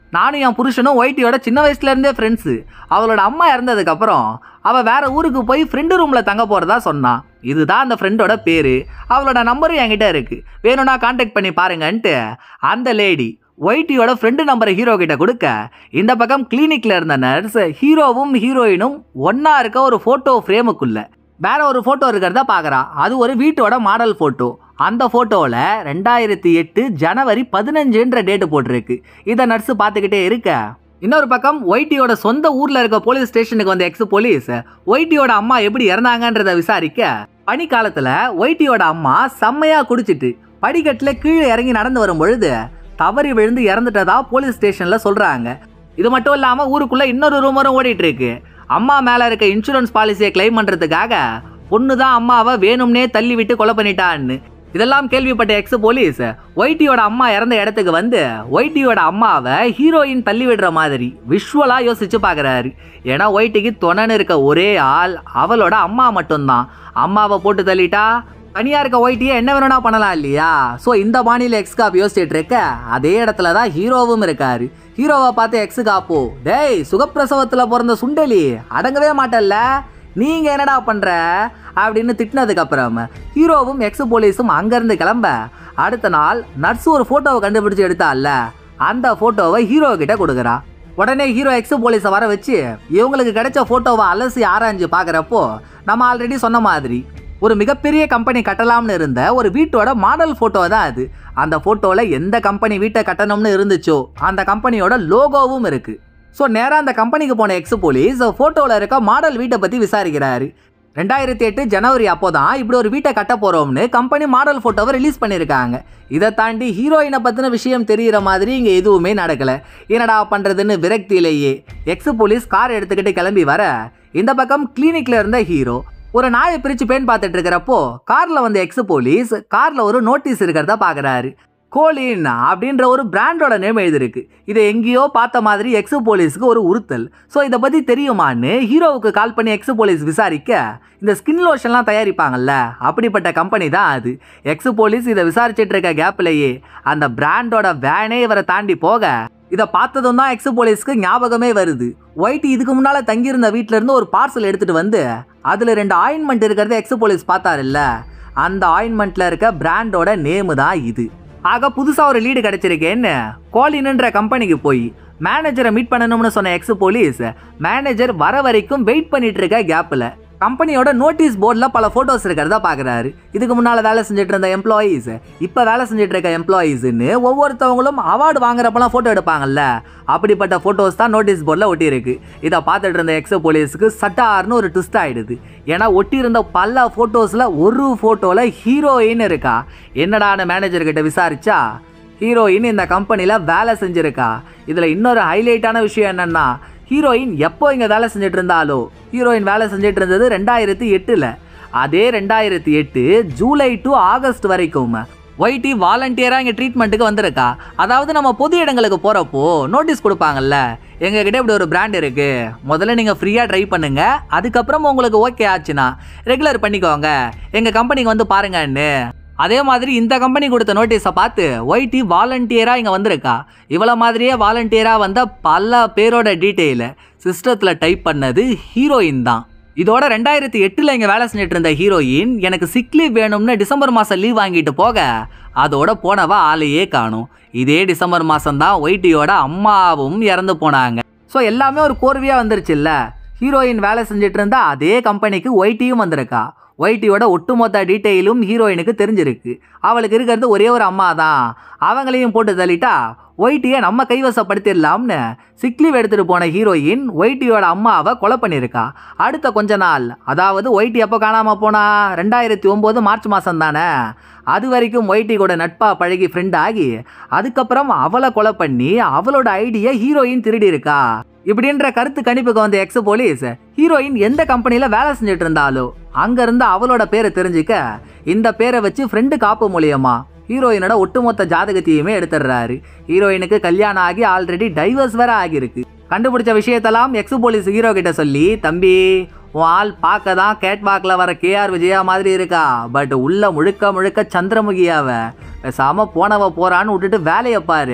நானும் என் புருஷனும் ஒயிட்டியோட சின்ன வயசுல இருந்தே ஃப்ரெண்ட்ஸு அவளோட அம்மா இறந்ததுக்கப்புறம் அவள் வேற ஊருக்கு போய் ஃப்ரெண்டு ரூமில் தங்க போகிறதா சொன்னான் இதுதான் அந்த ஃப்ரெண்டோட பேர் அவளோட நம்பரும் என்கிட்ட இருக்குது வேணும்னா காண்டாக்ட் பண்ணி பாருங்கன்ட்டு அந்த லேடி ஒயிட்டியோட ஃப்ரெண்டு நம்பரை ஹீரோ கிட்ட கொடுக்க இந்த பக்கம் கிளினிக்ல இருந்த நர்ஸ் ஹீரோவும் ஹீரோயினும் ஒண்ணா இருக்க ஒரு ஃபோட்டோ ஃப்ரேமுக்குள்ள வேற ஒரு ஃபோட்டோ இருக்கிறத பார்க்குறா அது ஒரு வீட்டோட மாடல் ஃபோட்டோ அந்த ஃபோட்டோவில் ரெண்டாயிரத்தி எட்டு ஜனவரி பதினஞ்சுன்ற டேட்டு போட்டிருக்கு இதை நர்ஸு பார்த்துக்கிட்டே இருக்க இன்னொரு பக்கம் ஒயிட்டியோட சொந்த ஊர்ல இருக்க போலீஸ் ஸ்டேஷனுக்கு வந்த எக்ஸ் போலீஸ் ஒயிட்டியோட அம்மா எப்படி இறந்தாங்கன்றத விசாரிக்க பனிக்காலத்துல ஒயிட்டியோட அம்மா செம்மையா குடிச்சிட்டு படிக்கட்டுல கீழே இறங்கி நடந்து வரும் பொழுது தவறி விழுந்து இறந்துட்டதா போலீஸ் ஸ்டேஷன்ல சொல்றாங்க இது மட்டும் இல்லாம ஊருக்குள்ள இன்னொரு ரூமரும் ஓடிட்டு இருக்கு அம்மா மேல இருக்க இன்சூரன்ஸ் பாலிசியை கிளைம் பண்றதுக்காக பொண்ணு தான் அம்மாவை வேணும்னே தள்ளி விட்டு கொலை பண்ணிட்டான்னு இதெல்லாம் கேள்விப்பட்ட எக்ஸ் போலீஸ் ஒயிட்டியோட அம்மா இறந்த இடத்துக்கு வந்து ஒயிட்டியோட அம்மாவை ஹீரோயின் தள்ளி விடுற மாதிரி விஷுவலா யோசிச்சு பார்க்கறாரு ஏன்னா ஒயிட்டிக்கு துணைன்னு இருக்க ஒரே ஆள் அவளோட அம்மா மட்டும்தான் அம்மாவை போட்டு தள்ளிட்டா தனியா இருக்க ஒயிட்டியை என்ன வேணும்னா பண்ணலாம் இல்லையா ஸோ இந்த பாணியில் எக்ஸ் காப் யோசிச்சுட்டு இருக்க அதே இடத்துல தான் ஹீரோவும் இருக்காரு ஹீரோவை பார்த்து எக்ஸ் காப்போ டேய் சுகப்பிரசவத்தில் பிறந்த சுண்டலி அடங்கவே மாட்டல்ல நீங்க என்னடா பண்ற அப்படின்னு திட்டினதுக்கு அப்புறம் ஹீரோவும் எக்ஸ் போலீஸும் அங்கிருந்து கிளம்ப அடுத்த நாள் நர்ஸ் ஒரு போட்டோவை கண்டுபிடிச்சு எடுத்தால அந்த போட்டோவை ஹீரோ கிட்ட கொடுக்குறா உடனே ஹீரோ எக்ஸ் போலீஸை வர வச்சு இவங்களுக்கு கிடைச்ச போட்டோவை அலசி ஆராய்ஞ்சு பார்க்குறப்போ நம்ம ஆல்ரெடி சொன்ன மாதிரி ஒரு மிகப்பெரிய கம்பெனி கட்டலாம்னு இருந்த ஒரு வீட்டோட மாடல் ஃபோட்டோ தான் அது அந்த ஃபோட்டோவில் எந்த கம்பெனி வீட்டை கட்டணும்னு இருந்துச்சோ அந்த கம்பெனியோட லோகோவும் இருக்கு ஸோ நேராக அந்த கம்பெனிக்கு போன எக்ஸ் போலீஸ் ஃபோட்டோவில் இருக்க மாடல் வீட்டை பற்றி விசாரிக்கிறாரு ரெண்டாயிரத்தி எட்டு ஜனவரி அப்போ தான் இப்படி ஒரு வீட்டை கட்ட போகிறோம்னு கம்பெனி மாடல் ஃபோட்டோவை ரிலீஸ் பண்ணியிருக்காங்க இதை தாண்டி ஹீரோயினை பற்றின விஷயம் தெரிகிற மாதிரி இங்கே எதுவுமே நடக்கலை என்னடா பண்ணுறதுன்னு விரக்தியிலேயே எக்ஸ் போலீஸ் கார் எடுத்துக்கிட்டு கிளம்பி வர இந்த பக்கம் கிளினிக்ல இருந்த ஹீரோ ஒரு நாயை பிரிச்சு பேன் பார்த்துட்டு இருக்கிறப்போ கார்ல வந்த எக்ஸ் போலீஸ் கார்ல ஒரு நோட்டீஸ் இருக்கிறத பாக்குறாரு கோலின் அப்படின்ற ஒரு பிராண்டோட நேம் எழுதிருக்கு இதை எங்கேயோ பார்த்த மாதிரி எக்ஸ் போலீஸ்க்கு ஒரு உறுத்தல் ஸோ இதை பற்றி தெரியுமான்னு ஹீரோவுக்கு கால் பண்ணி எக்ஸ் போலீஸ் விசாரிக்க இந்த ஸ்கின் லோஷன்லாம் தயாரிப்பாங்கல்ல அப்படிப்பட்ட கம்பெனி தான் அது எக்ஸ் போலீஸ் இதை விசாரிச்சிட்டு இருக்க கேப்லேயே அந்த பிராண்டோட வேனே இவரை தாண்டி போக இதை பார்த்ததும் தான் எக்ஸ் போலீஸ்க்கு ஞாபகமே வருது ஒயிட் இதுக்கு முன்னால தங்கியிருந்த வீட்ல இருந்து ஒரு பார்சல் எடுத்துட்டு வந்து அதுல ரெண்டு ஆயின்மெண்ட் இருக்கிறத எக்ஸ் போலீஸ் பார்த்தாருல்ல அந்த ஆயின்மெண்ட்ல இருக்க பிராண்டோட நேமு தான் இது ஆக புதுசா ஒரு லீடு கிடைச்சிருக்கேன்னு கோலின்ன்ற கம்பெனிக்கு போய் மேனேஜரை மீட் பண்ணணும்னு சொன்ன எக்ஸ் போலீஸ் மேனேஜர் வர வரைக்கும் வெயிட் பண்ணிட்டு இருக்க கேப்ல கம்பெனியோட நோட்டீஸ் போர்டில் பல ஃபோட்டோஸ் இருக்கிறத பார்க்குறாரு இதுக்கு முன்னால் வேலை செஞ்சுட்டு இருந்த எம்ப்ளாயீஸ் இப்போ வேலை செஞ்சுட்டு இருக்க எம்ப்ளாயீஸ்னு ஒவ்வொருத்தவங்களும் அவார்டு வாங்குறப்பெல்லாம் ஃபோட்டோ எடுப்பாங்கல்ல அப்படிப்பட்ட ஃபோட்டோஸ் தான் நோட்டீஸ் போர்டில் ஒட்டியிருக்கு இதை பார்த்துட்டு இருந்த எக்ஸ் போலீஸுக்கு சட்டார்னு ஒரு ட்விஸ்ட் ஆயிடுது ஏன்னா ஒட்டியிருந்த பல ஃபோட்டோஸில் ஒரு ஃபோட்டோவில் ஹீரோயின் இருக்கா என்னடான மேனேஜர் கிட்ட விசாரிச்சா ஹீரோயின் இந்த கம்பெனியில் வேலை செஞ்சிருக்கா இதில் இன்னொரு ஹைலைட்டான விஷயம் என்னன்னா ஹீரோயின் எப்போ இங்கே வேலை செஞ்சுட்டு இருந்தாலோ ஹீரோயின் வேலை செஞ்சுட்டு இருந்தது ரெண்டாயிரத்தி எட்டில் அதே ரெண்டாயிரத்தி எட்டு ஜூலை டு ஆகஸ்ட் வரைக்கும் ஒய்டி வாலண்டியராக இங்கே ட்ரீட்மெண்ட்டுக்கு வந்திருக்கா அதாவது நம்ம பொது இடங்களுக்கு போகிறப்போ நோட்டீஸ் கொடுப்பாங்கல்ல எங்ககிட்ட இப்படி ஒரு பிராண்ட் இருக்குது முதல்ல நீங்கள் ஃப்ரீயாக ட்ரை பண்ணுங்க அதுக்கப்புறம் உங்களுக்கு ஓகே ஆச்சுன்னா ரெகுலர் பண்ணிக்கோங்க எங்கள் கம்பெனிக்கு வந்து பாருங்கன்னு அதே மாதிரி இந்த கம்பெனி கொடுத்த நோட்டீஸை பார்த்து ஒய்டி வாலண்டியராக இங்கே வந்திருக்கா இவ்வளோ மாதிரியே வாலண்டியராக வந்த பல பேரோட டீட்டெயிலை சிஸ்டத்தில் டைப் பண்ணது ஹீரோயின் தான் இதோட ரெண்டாயிரத்தி எட்டில் இங்கே வேலை செஞ்சுட்டு இருந்த ஹீரோயின் எனக்கு சிக் லீவ் வேணும்னு டிசம்பர் மாதம் லீவ் வாங்கிட்டு போக அதோட போனவ ஆளையே காணும் இதே டிசம்பர் மாதம் தான் ஒய்டியோட அம்மாவும் இறந்து போனாங்க ஸோ எல்லாமே ஒரு கோர்வையாக வந்துருச்சுல்ல ஹீரோயின் வேலை செஞ்சுட்டு இருந்தா அதே கம்பெனிக்கு ஒய்டியும் வந்திருக்கா ஒய்டியோட ஒட்டுமொத்த டீட்டெயிலும் ஹீரோயினுக்கு தெரிஞ்சிருக்கு அவளுக்கு இருக்கிறது ஒரே ஒரு அம்மா தான் அவங்களையும் போட்டு தள்ளிட்டா ஒய்டியை நம்ம கைவசப்படுத்திடலாம்னு சிக்லீவ் எடுத்துட்டு போன ஹீரோயின் ஒய்டியோட அம்மாவை கொலை பண்ணியிருக்கா அடுத்த கொஞ்ச நாள் அதாவது ஒய்டி எப்போ காணாமல் போனா ரெண்டாயிரத்தி ஒம்பது மார்ச் மாதம் தானே அது வரைக்கும் ஒய்டி கூட நட்பா பழகி ஃப்ரெண்ட் ஆகி அதுக்கப்புறம் அவளை கொலை பண்ணி அவளோட ஐடியை ஹீரோயின் திருடி இருக்கா இப்படின்ற கருத்து கணிப்புக்கு வந்த எக்ஸ் போலீஸ் ஹீரோயின் எந்த கம்பெனியில் வேலை செஞ்சுட்டு இருந்தாலோ அங்கேருந்து அவளோட பேரை தெரிஞ்சுக்க இந்த பேரை வச்சு ஃப்ரெண்டு காப்பு மூலியமா ஹீரோயினோட ஒட்டுமொத்த ஜாதகத்தையுமே எடுத்துடுறாரு ஹீரோயினுக்கு கல்யாணம் ஆகி ஆல்ரெடி டைவர்ஸ் வேற ஆகியிருக்கு கண்டுபிடிச்ச விஷயத்தெல்லாம் எக்ஸ் போலீஸ் ஹீரோ கிட்ட சொல்லி தம்பி உன் ஆள் பார்க்க தான் கேட் வாக்கில் வர கேஆர் விஜயா மாதிரி இருக்கா பட் உள்ள முழுக்க முழுக்க சந்திரமுகியாவ பேசாம போனவ போறான்னு விட்டுட்டு வேலையை பாரு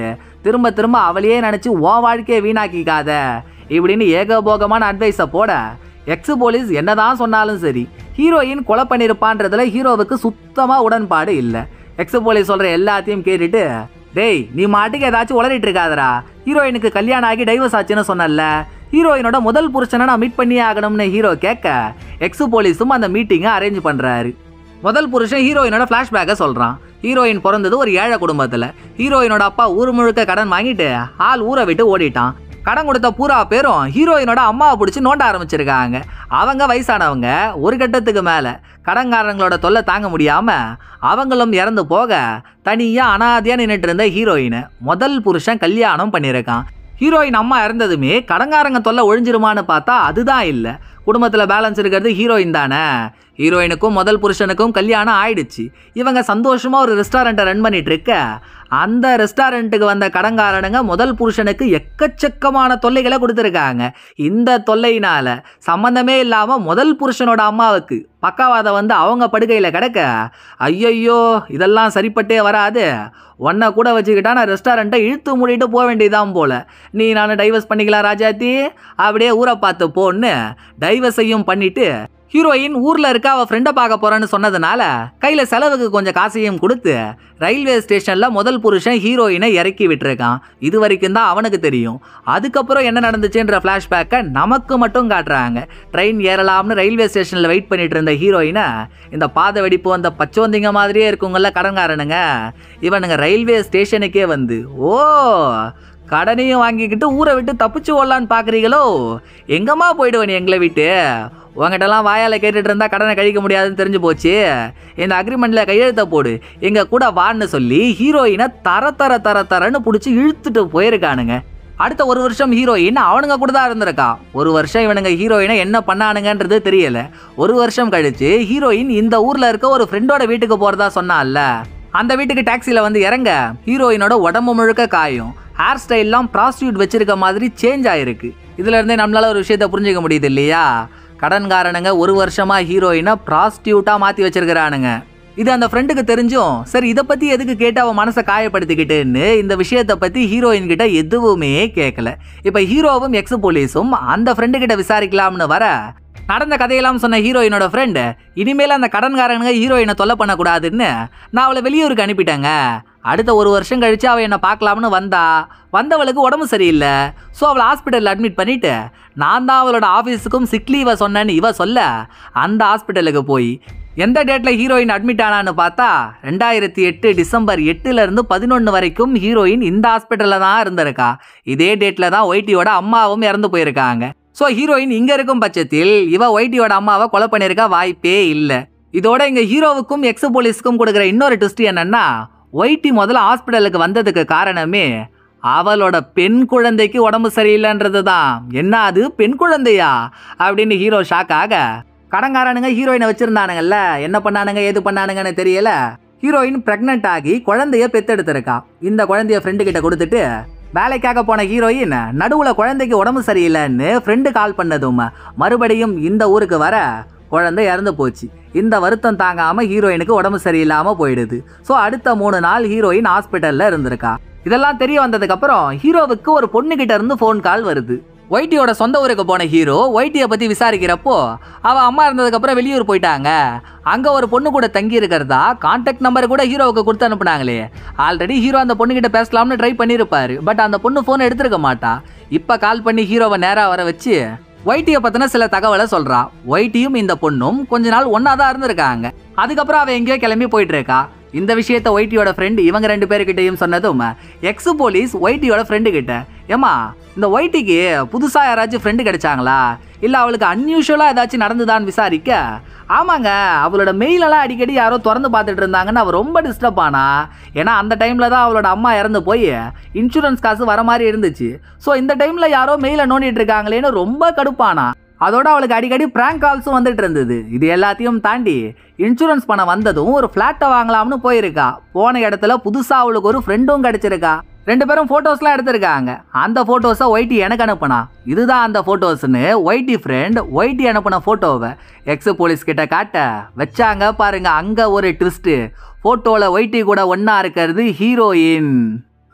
திரும்ப திரும்ப அவளையே நினச்சி ஓ வாழ்க்கையை வீணாக்கிக்காத இப்படின்னு ஏகபோகமான அட்வைஸை போட எக்ஸ் போலீஸ் என்னதான் சொன்னாலும் சரி ஹீரோயின் கொலை பண்ணியிருப்பான்றதுல ஹீரோவுக்கு சுத்தமாக உடன்பாடு இல்லை எக்ஸ் போலீஸ் சொல்கிற எல்லாத்தையும் கேட்டுட்டு டேய் நீ மாட்டுக்கு ஏதாச்சும் உளறிட்டு இருக்காதடா ஹீரோயினுக்கு கல்யாணம் ஆகி டைவர்ஸ் ஆச்சுன்னு சொன்னல ஹீரோயினோட முதல் புருஷனை நான் மீட் பண்ணியே ஆகணும்னு ஹீரோ கேட்க எக்ஸ் போலீஸும் அந்த மீட்டிங்கை அரேஞ்ச் பண்ணுறாரு முதல் புருஷன் ஹீரோயினோட ஃப்ளாஷ்பேக்கை சொல்கிறான் ஹீரோயின் பிறந்தது ஒரு ஏழை குடும்பத்தில் ஹீரோயினோட அப்பா ஊர் முழுக்க கடன் வாங்கிட்டு ஆள் ஊரை விட்டு ஓடிட்டான் கடன் கொடுத்த பூரா பேரும் ஹீரோயினோட அம்மாவை பிடிச்சி நோண்ட ஆரம்பிச்சிருக்காங்க அவங்க வயசானவங்க ஒரு கட்டத்துக்கு மேலே கடன்காரங்களோட தொல்லை தாங்க முடியாமல் அவங்களும் இறந்து போக தனியாக அனாதையாக நின்றுட்டு இருந்த ஹீரோயினை முதல் புருஷன் கல்யாணம் பண்ணியிருக்கான் ஹீரோயின் அம்மா இறந்ததுமே கடங்காரங்க தொல்லை ஒழிஞ்சிருமான்னு பார்த்தா அதுதான் இல்லை குடும்பத்தில் பேலன்ஸ் இருக்கிறது ஹீரோயின் தானே ஹீரோயினுக்கும் முதல் புருஷனுக்கும் கல்யாணம் ஆயிடுச்சு இவங்க சந்தோஷமாக ஒரு ரெஸ்டாரண்ட்டை ரன் பண்ணிட்டு இருக்க அந்த ரெஸ்டாரண்ட்டுக்கு வந்த கடங்காரனுங்க முதல் புருஷனுக்கு எக்கச்சக்கமான தொல்லைகளை கொடுத்துருக்காங்க இந்த தொல்லையினால சம்மந்தமே இல்லாமல் முதல் புருஷனோட அம்மாவுக்கு பக்காவாதம் வந்து அவங்க படுக்கையில் கிடக்க ஐயையோ இதெல்லாம் சரிப்பட்டே வராது உன்னை கூட வச்சுக்கிட்டா நான் ரெஸ்டாரண்ட்டை இழுத்து மூடிட்டு போக வேண்டியதான் போல நீ நான் டைவர்ஸ் பண்ணிக்கலாம் ராஜாத்தி அப்படியே ஊரை பார்த்து போன்னு டைவர்ஸையும் பண்ணிட்டு ஹீரோயின் ஊரில் இருக்க அவள் ஃப்ரெண்டை பார்க்க போகிறேன்னு சொன்னதுனால கையில் செலவுக்கு கொஞ்சம் காசையும் கொடுத்து ரயில்வே ஸ்டேஷனில் முதல் புருஷன் ஹீரோயினை இறக்கி விட்டுருக்கான் இது வரைக்கும் தான் அவனுக்கு தெரியும் அதுக்கப்புறம் என்ன நடந்துச்சுன்ற ஃப்ளாஷ்பேக்கை நமக்கு மட்டும் காட்டுறாங்க ட்ரெயின் ஏறலாம்னு ரயில்வே ஸ்டேஷனில் வெயிட் பண்ணிட்டு இருந்த ஹீரோயினை இந்த பாத வெடிப்பு வந்த பச்சோந்திங்க மாதிரியே இருக்குங்கள்ல கடன்காரனுங்க இவனுங்க ரயில்வே ஸ்டேஷனுக்கே வந்து ஓ கடனையும் வாங்கிக்கிட்டு ஊரை விட்டு தப்பிச்சு ஓடலான்னு பார்க்குறீங்களோ எங்கம்மா போயிடுவ நீ எங்களை விட்டு உங்ககிட்டலாம் வாயால் கேட்டுட்டு இருந்தா கடனை கழிக்க முடியாதுன்னு தெரிஞ்சு போச்சு இந்த அக்ரிமெண்ட்டில் கையெழுத்த போடு எங்கள் கூட வான்னு சொல்லி ஹீரோயினை தர தர தர தரன்னு பிடிச்சி இழுத்துட்டு போயிருக்கானுங்க அடுத்த ஒரு வருஷம் ஹீரோயின் அவனுங்க கூட தான் இருந்திருக்கா ஒரு வருஷம் இவனுங்க ஹீரோயினை என்ன பண்ணானுங்கன்றது தெரியல ஒரு வருஷம் கழிச்சு ஹீரோயின் இந்த ஊர்ல இருக்க ஒரு ஃப்ரெண்டோட வீட்டுக்கு போறதா சொன்னால அந்த வீட்டுக்கு டாக்ஸியில் வந்து இறங்க ஹீரோயினோட உடம்பு முழுக்க காயும் ஹேர் ஸ்டைல்லாம் ப்ராஸ்டியூட் வச்சிருக்க மாதிரி சேஞ்ச் ஆயிருக்கு இதுல இருந்தே நம்மளால ஒரு விஷயத்தை புரிஞ்சுக்க முடியுது இல்லையா கடன்காரனுங்க ஒரு வருஷமா ஹீரோயினை ப்ராஸ்டியூட்டா மாத்தி வச்சிருக்கிறானுங்க இது அந்த ஃப்ரெண்டுக்கு தெரிஞ்சும் சரி இதை பத்தி எதுக்கு கேட்டு அவன் மனசை காயப்படுத்திக்கிட்டுன்னு இந்த விஷயத்தை பத்தி ஹீரோயின் கிட்ட எதுவுமே கேட்கல இப்ப ஹீரோவும் எக்ஸ் போலீஸும் அந்த ஃப்ரெண்டு கிட்ட விசாரிக்கலாம்னு வர நடந்த கதையெல்லாம் சொன்ன ஹீரோயினோட ஃப்ரெண்டு இனிமேல் அந்த கடன்காரனுங்க ஹீரோயினை தொல்லை பண்ணக்கூடாதுன்னு நான் அவளை வெளியூருக்கு அனுப்பிட்டேங்க அடுத்த ஒரு வருஷம் கழிச்சு அவள் என்னை பார்க்கலாம்னு வந்தா வந்தவளுக்கு உடம்பு சரியில்லை ஸோ அவளை ஹாஸ்பிட்டலில் அட்மிட் பண்ணிட்டு நான் தான் அவளோட ஆஃபீஸுக்கும் சிக் லீவை சொன்னேன்னு இவ சொல்ல அந்த ஹாஸ்பிட்டலுக்கு போய் எந்த டேட்டில் ஹீரோயின் அட்மிட் ஆனான்னு பார்த்தா ரெண்டாயிரத்தி எட்டு டிசம்பர் எட்டுலேருந்து பதினொன்று வரைக்கும் ஹீரோயின் இந்த ஹாஸ்பிட்டலில் தான் இருந்திருக்கா இதே டேட்டில் தான் ஒய்டியோட அம்மாவும் இறந்து போயிருக்காங்க ஸோ ஹீரோயின் இங்கே இருக்கும் பட்சத்தில் இவ ஒய்டியோட அம்மாவை கொலை பண்ணியிருக்க வாய்ப்பே இல்லை இதோட இங்கே ஹீரோவுக்கும் எக்ஸ் போலீஸ்க்கும் கொடுக்குற இன்னொரு ட்விஸ்ட் என்னன்னா ஒய்டி முதல்ல ஹாஸ்பிட்டலுக்கு வந்ததுக்கு காரணமே அவளோட பெண் குழந்தைக்கு உடம்பு சரியில்லைன்றது தான் என்ன அது பெண் குழந்தையா அப்படின்னு ஹீரோ ஷாக் ஆக கடங்காரனுங்க ஹீரோயினை வச்சிருந்தானுங்கல்ல என்ன பண்ணானுங்க ஏது பண்ணானுங்கன்னு தெரியல ஹீரோயின் பிரெக்னென்ட் ஆகி குழந்தைய பெத்தெடுத்திருக்கா இந்த குழந்தைய ஃப்ரெண்டு கிட்ட கொடுத்துட்டு வேலைக்காக போன ஹீரோயின் நடுவுல குழந்தைக்கு உடம்பு சரியில்லைன்னு ஃப்ரெண்டு கால் பண்ணதும் மறுபடியும் இந்த ஊருக்கு வர குழந்தை இறந்து போச்சு இந்த வருத்தம் தாங்காம ஹீரோயினுக்கு உடம்பு சரியில்லாம போயிடுது ஸோ அடுத்த மூணு நாள் ஹீரோயின் ஹாஸ்பிட்டல்ல இருந்திருக்கா இதெல்லாம் தெரிய வந்ததுக்கு அப்புறம் ஹீரோவுக்கு ஒரு பொண்ணு கிட்ட இருந்து ஃபோன் கால் வருது ஒய்டியோட சொந்த ஊருக்கு போன ஹீரோ ஒய்டியை பத்தி விசாரிக்கிறப்போ அவ அம்மா இருந்ததுக்கு அப்புறம் வெளியூர் போயிட்டாங்க அங்க ஒரு பொண்ணு கூட தங்கி இருக்கிறதா கான்டாக்ட் நம்பர் கூட ஹீரோவுக்கு கொடுத்து அனுப்புனாங்களே ஆல்ரெடி ஹீரோ அந்த பொண்ணு கிட்ட பேசலாம்னு ட்ரை பண்ணியிருப்பாரு பட் அந்த பொண்ணு ஃபோன் எடுத்திருக்க மாட்டா இப்ப கால் பண்ணி ஹீரோவை நேரா வர வச்சு ஒய்டியை பத்தின சில தகவலை சொல்றா ஒய்டியும் இந்த பொண்ணும் கொஞ்ச நாள் ஒன்னா தான் இருந்திருக்காங்க அதுக்கப்புறம் அவ எங்கேயோ கிளம்பி போயிட்டு இருக்கா இந்த விஷயத்த ஒய்டியோட ஃப்ரெண்டு இவங்க ரெண்டு பேர்கிட்டயும் சொன்னதும் எக்ஸ் போலீஸ் ஒய்டியோட ஃப்ரெண்டு கிட்ட ஏமா இந்த ஒய்டிக்கு புதுசா யாராச்சும் ஃப்ரெண்டு கிடைச்சாங்களா இல்ல அவளுக்கு அன்யூஷுவலா ஏதாச்சும் நடந்துதான்னு விசாரிக்க ஆமாங்க அவளோட மெயிலெல்லாம் அடிக்கடி யாரோ திறந்து பார்த்துட்டு இருந்தாங்கன்னு அவ ரொம்ப டிஸ்டர்ப் ஆனா ஏன்னா அந்த டைம்ல தான் அவளோட அம்மா இறந்து போய் இன்சூரன்ஸ் காசு வர மாதிரி இருந்துச்சு ஸோ இந்த டைம்ல யாரோ மெயிலை நோண்டிட்டு இருக்காங்களேன்னு ரொம்ப கடுப்பானா அதோட அவளுக்கு அடிக்கடி பிராங்க் கால்ஸும் வந்துட்டு இருந்தது இது எல்லாத்தையும் தாண்டி இன்சூரன்ஸ் பணம் வந்ததும் ஒரு ஃப்ளாட்டை வாங்கலாம்னு போயிருக்கா போன இடத்துல புதுசா அவளுக்கு ஒரு ஃப்ரெண்டும் கிடைச்சிருக்கா ரெண்டு பேரும் ஃபோட்டோஸ்லாம் எடுத்திருக்காங்க அந்த ஃபோட்டோஸை ஒய்டி எனக்கு அனுப்புனா இதுதான் அந்த ஃபோட்டோஸ்னு ஒய்டி ஃப்ரெண்ட் ஒய்டி அனுப்புன ஃபோட்டோவை எக்ஸ் போலீஸ் கிட்ட காட்ட வச்சாங்க பாருங்க அங்கே ஒரு ட்விஸ்ட்டு ஃபோட்டோவில் ஒய்டி கூட ஒன்றா இருக்கிறது ஹீரோயின்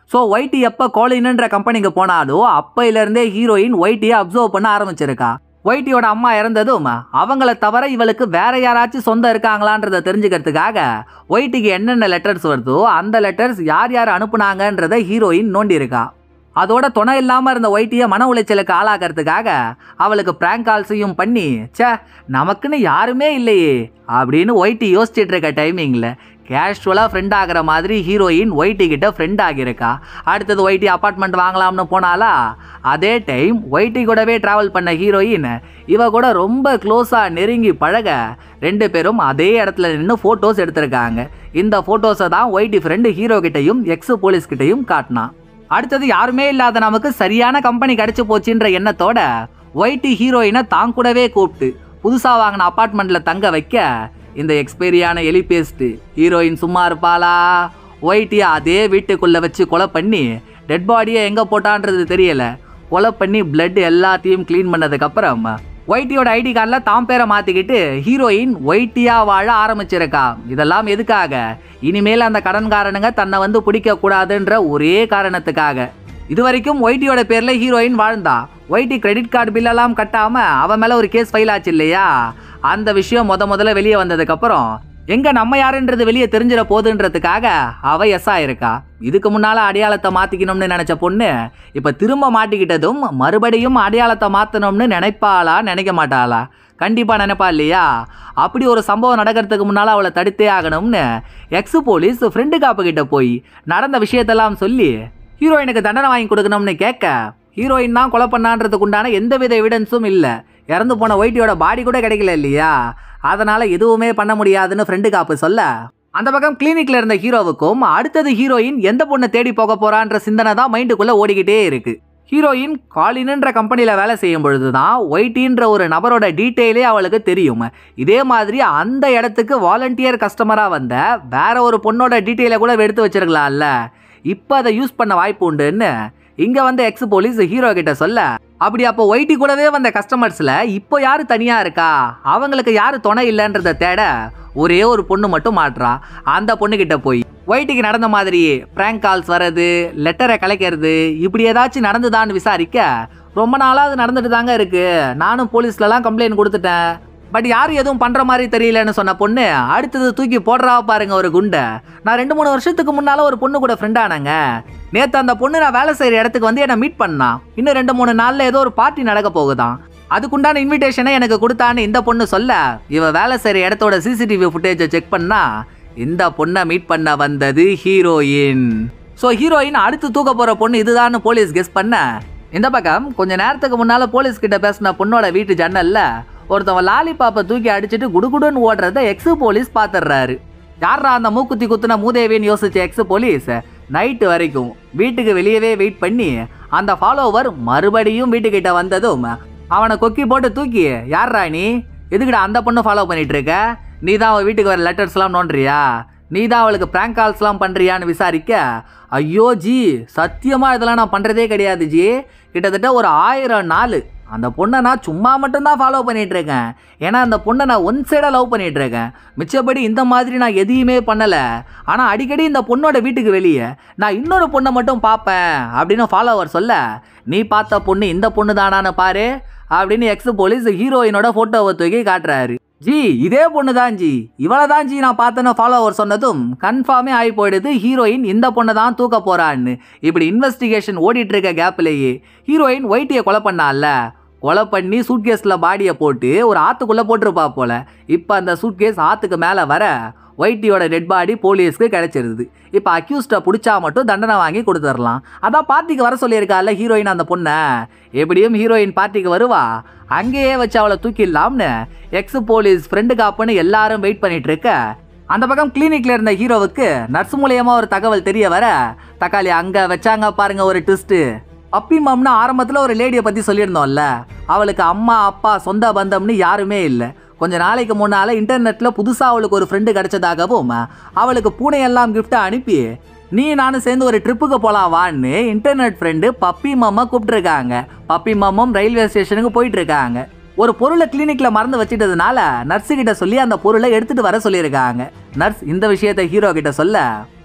ஸோ ஒய்டி எப்போ கோலின்ன்ற கம்பெனிக்கு போனாலும் அப்பையிலேருந்தே ஹீரோயின் ஒய்டியை அப்சர்வ் பண்ண ஆரம்பிச்சிருக்கா ஒய்டியோட அம்மா இறந்ததும் அவங்கள தவிர இவளுக்கு வேற யாராச்சும் சொந்தம் இருக்காங்களான்றதை தெரிஞ்சுக்கிறதுக்காக ஒய்டிக்கு என்னென்ன லெட்டர்ஸ் வருதோ அந்த லெட்டர்ஸ் யார் யார் அனுப்புனாங்கன்றதை ஹீரோயின் நோண்டி இருக்கா அதோட துணை இல்லாமல் இருந்த ஒய்டியை மன உளைச்சலுக்கு ஆளாக்கிறதுக்காக அவளுக்கு பிராங்க் கால்ஸையும் பண்ணி ச்சே நமக்குன்னு யாருமே இல்லையே அப்படின்னு ஒய்டி யோசிச்சுட்டு இருக்க டைமிங்கில் கேஷுவலாக ஃப்ரெண்ட் ஆகிற மாதிரி ஹீரோயின் ஒய்டி கிட்ட ஃப்ரெண்ட் ஆகியிருக்கா அடுத்தது ஒய்டி அப்பார்ட்மெண்ட் வாங்கலாம்னு போனாலா அதே டைம் ஒய்டி கூடவே ட்ராவல் பண்ண ஹீரோயின் இவ கூட ரொம்ப க்ளோஸாக நெருங்கி பழக ரெண்டு பேரும் அதே இடத்துல நின்று ஃபோட்டோஸ் எடுத்திருக்காங்க இந்த ஃபோட்டோஸை தான் ஒய்டி ஃப்ரெண்டு ஹீரோ கிட்டையும் எக்ஸ் போலீஸ் கிட்டையும் காட்டினான் அடுத்தது யாருமே இல்லாத நமக்கு சரியான கம்பெனி கிடைச்சு போச்சுன்ற எண்ணத்தோட ஒய்டி ஹீரோயினை தான் கூடவே கூப்பிட்டு புதுசாக வாங்கின அப்பார்ட்மெண்ட்டில் தங்க வைக்க இந்த எக்ஸ்பைரியான எலி பேஸ்ட் ஹீரோயின் சும்மா இருப்பாளா ஒய்டியை அதே வீட்டுக்குள்ளே வச்சு கொலை பண்ணி டெட் பாடியை எங்கே போட்டான்றது தெரியல கொலை பண்ணி பிளட் எல்லாத்தையும் க்ளீன் பண்ணதுக்கப்புறம் ஒய்டியோட ஐடி கார்டில் தாம் பேரை மாற்றிக்கிட்டு ஹீரோயின் ஒய்டியாக வாழ ஆரம்பிச்சிருக்கா இதெல்லாம் எதுக்காக இனிமேல் அந்த கடன்காரனுங்க தன்னை வந்து பிடிக்க கூடாதுன்ற ஒரே காரணத்துக்காக இது வரைக்கும் ஒய்டியோட பேர்ல ஹீரோயின் வாழ்ந்தா ஒய்டி கிரெடிட் கார்டு பில்லெல்லாம் கட்டாம அவ மேல ஒரு கேஸ் ஃபைல் ஆச்சு இல்லையா அந்த விஷயம் முத முதல்ல வெளியே வந்ததுக்கு அப்புறம் எங்க நம்ம யாருன்றது வெளியே தெரிஞ்சிட போகுதுன்றதுக்காக அவ எஸ் ஆயிருக்கா இதுக்கு முன்னால அடையாளத்தை மாத்திக்கணும்னு நினைச்ச பொண்ணு இப்ப திரும்ப மாட்டிக்கிட்டதும் மறுபடியும் அடையாளத்தை மாத்தணும்னு நினைப்பாளா நினைக்க மாட்டாளா கண்டிப்பா நினைப்பா இல்லையா அப்படி ஒரு சம்பவம் நடக்கிறதுக்கு முன்னால அவளை தடுத்தே ஆகணும்னு எக்ஸ் போலீஸ் ஃப்ரெண்டு காப்பு கிட்ட போய் நடந்த விஷயத்தெல்லாம் சொல்லி ஹீரோயினுக்கு தண்டனை வாங்கி கொடுக்கணும்னு கேட்க ஹீரோயின் தான் கொலை பண்ணான்றதுக்கு உண்டான எந்தவித எவிடன்ஸும் இல்லை இறந்து போன ஒயிட்டியோட பாடி கூட கிடைக்கல இல்லையா அதனால எதுவுமே பண்ண முடியாதுன்னு ஃப்ரெண்டு காப்பு சொல்ல அந்த பக்கம் கிளினிக்ல இருந்த ஹீரோவுக்கும் அடுத்தது ஹீரோயின் எந்த பொண்ணை தேடி போக போறான்ற சிந்தனை தான் மைண்டுக்குள்ள ஓடிக்கிட்டே இருக்கு ஹீரோயின் காலின்ன்ற கம்பெனியில் வேலை செய்யும் பொழுது தான் ஒய்டின்ற ஒரு நபரோட டீட்டெயிலே அவளுக்கு தெரியும் இதே மாதிரி அந்த இடத்துக்கு வாலண்டியர் கஸ்டமராக வந்த வேற ஒரு பொண்ணோட டீட்டெயிலை கூட எடுத்து வச்சிருக்கலாம்ல இப்போ அதை யூஸ் பண்ண வாய்ப்பு உண்டுன்னு இங்கே வந்த எக்ஸ் போலீஸ் ஹீரோ கிட்ட சொல்ல அப்படி அப்போ ஒய்டி கூடவே வந்த கஸ்டமர்ஸில் இப்போ யார் தனியாக இருக்கா அவங்களுக்கு யார் துணை இல்லைன்றதை தேட ஒரே ஒரு பொண்ணு மட்டும் மாட்டுறா அந்த பொண்ணுக்கிட்ட போய் ஒயிட்டுக்கு நடந்த மாதிரி ப்ராங்க் கால்ஸ் வர்றது லெட்டரை கலைக்கிறது இப்படி ஏதாச்சும் நடந்துதான்னு விசாரிக்க ரொம்ப நாளாக அது நடந்துட்டு தாங்க இருக்கு நானும் போலீஸ்லலாம் கம்ப்ளைண்ட் கொடுத்துட்டேன் பட் யாரும் எதுவும் பண்ணுற மாதிரி தெரியலன்னு சொன்ன பொண்ணு அடுத்தது தூக்கி போடுறா பாருங்க ஒரு குண்டை நான் ரெண்டு மூணு வருஷத்துக்கு முன்னால் ஒரு பொண்ணு கூட ஃப்ரெண்ட் ஆனாங்க நேற்று அந்த பொண்ணு நான் வேலை செய்கிற இடத்துக்கு வந்து என்னை மீட் பண்ணா இன்னும் ரெண்டு மூணு நாளில் ஏதோ ஒரு பார்ட்டி நடக்க போகுதாம் அதுக்குண்டான இன்விடேஷனை எனக்கு கொடுத்தான்னு இந்த பொண்ணு சொல்ல இவ வேலை செய்கிற இடத்தோட சிசிடிவி ஃபுட்டேஜை செக் பண்ணா இந்த பொண்ணை மீட் பண்ண வந்தது ஹீரோயின் ஸோ ஹீரோயின் அடுத்து தூக்க போகிற பொண்ணு இதுதான்னு போலீஸ் கெஸ் பண்ண இந்த பக்கம் கொஞ்ச நேரத்துக்கு முன்னால போலீஸ் கிட்ட பேசின பொண்ணோட வீட்டு ஜன்னல்ல ஒருத்தவன் லாலிபாப்பை தூக்கி அடிச்சிட்டு குடுகுடுன்னு ஓடுறத எக்ஸ் போலீஸ் பார்த்துடுறாரு யாரா அந்த மூக்குத்தி குத்துன மூதேவின்னு யோசிச்ச எக்ஸ் போலீஸ் நைட்டு வரைக்கும் வீட்டுக்கு வெளியவே வெயிட் பண்ணி அந்த ஃபாலோவர் மறுபடியும் வீட்டுக்கிட்ட வந்ததும் அவனை கொக்கி போட்டு தூக்கி யார்ரா நீ எதுக்குடா அந்த பொண்ணு ஃபாலோ பண்ணிட்டு இருக்க நீ தான் அவள் வீட்டுக்கு வர லெட்டர்ஸ்லாம் நோண்டுறியா நீ தான் அவளுக்கு ப்ராங்க் கால்ஸ்லாம் பண்ணுறியான்னு விசாரிக்க ஐயோ ஜி சத்தியமாக இதெல்லாம் நான் பண்ணுறதே கிடையாது ஜி கிட்டத்தட்ட ஒரு ஆயிரம் நாள் அந்த பொண்ணை நான் சும்மா மட்டும்தான் ஃபாலோ பண்ணிட்டு இருக்கேன் ஏன்னா அந்த பொண்ணை நான் ஒன் சைடாக லவ் பண்ணிட்டு இருக்கேன் மிச்சப்படி இந்த மாதிரி நான் எதையுமே பண்ணலை ஆனால் அடிக்கடி இந்த பொண்ணோட வீட்டுக்கு வெளியே நான் இன்னொரு பொண்ணை மட்டும் பார்ப்பேன் அப்படின்னு ஃபாலோவர் சொல்ல நீ பார்த்த பொண்ணு இந்த பொண்ணு தானான்னு பாரு அப்படின்னு எக்ஸ் போலீஸ் ஹீரோயினோட ஃபோட்டோவை தூக்கி காட்டுறாரு ஜி இதே பொண்ணு தான் ஜி இவளை தான் ஜி நான் பார்த்தேன்னு ஃபாலோவர் சொன்னதும் கன்ஃபார்மே ஆகி போயிடுது ஹீரோயின் இந்த பொண்ணை தான் தூக்க போறான்னு இப்படி இன்வெஸ்டிகேஷன் ஓடிட்டு இருக்க கேப்லேயே ஹீரோயின் ஒயிட்டியை கொலை பண்ணால கொலை பண்ணி சூட்கேஸில் பாடியை போட்டு ஒரு ஆற்றுக்குள்ளே போட்டிருப்பா போல இப்போ அந்த சூட்கேஸ் ஆற்றுக்கு மேலே வர ஒயிட்டியோட டெட் பாடி போலீஸ்க்கு கிடைச்சிருது இப்போ அக்யூஸ்டை பிடிச்சா மட்டும் தண்டனை வாங்கி கொடுத்துடலாம் அதான் பார்ட்டிக்கு வர சொல்லியிருக்கால ஹீரோயின் அந்த பொண்ணை எப்படியும் ஹீரோயின் பார்ட்டிக்கு வருவா அங்கேயே வச்சு அவளை தூக்கிடலாம்னு எக்ஸ் போலீஸ் ஃப்ரெண்டு காப்புன்னு எல்லாரும் வெயிட் பண்ணிட்டு இருக்க அந்த பக்கம் கிளினிக்ல இருந்த ஹீரோவுக்கு நர்ஸ் மூலியமா ஒரு தகவல் தெரிய வர தக்காளி அங்க வச்சாங்க பாருங்க ஒரு ட்விஸ்ட்டு அப்பி மாம்னா ஆரம்பத்தில் ஒரு லேடியை பற்றி சொல்லியிருந்தோம்ல அவளுக்கு அம்மா அப்பா சொந்த பந்தம்னு யாருமே இல்லை கொஞ்ச நாளைக்கு முன்னால் இன்டர்நெட்டில் புதுசாக அவளுக்கு ஒரு ஃப்ரெண்டு கிடைச்சதாகவும் அவளுக்கு பூனையெல்லாம் கிஃப்ட்டை அனுப்பி நீ நானும் சேர்ந்து ஒரு ட்ரிப்புக்கு போகலாம் வான்னு இன்டர்நெட் ஃப்ரெண்டு பப்பி மாமா கூப்பிட்டுருக்காங்க பப்பி மாமும் ரயில்வே ஸ்டேஷனுக்கு போயிட்டு இருக்காங்க ஒரு பொருளை கிளினிக்ல மறந்து வச்சிட்டதுனால நர்ஸு கிட்ட சொல்லி அந்த பொருளை எடுத்துட்டு வர சொல்லியிருக்காங்க நர்ஸ் இந்த விஷயத்தை ஹீரோ கிட்ட சொல்ல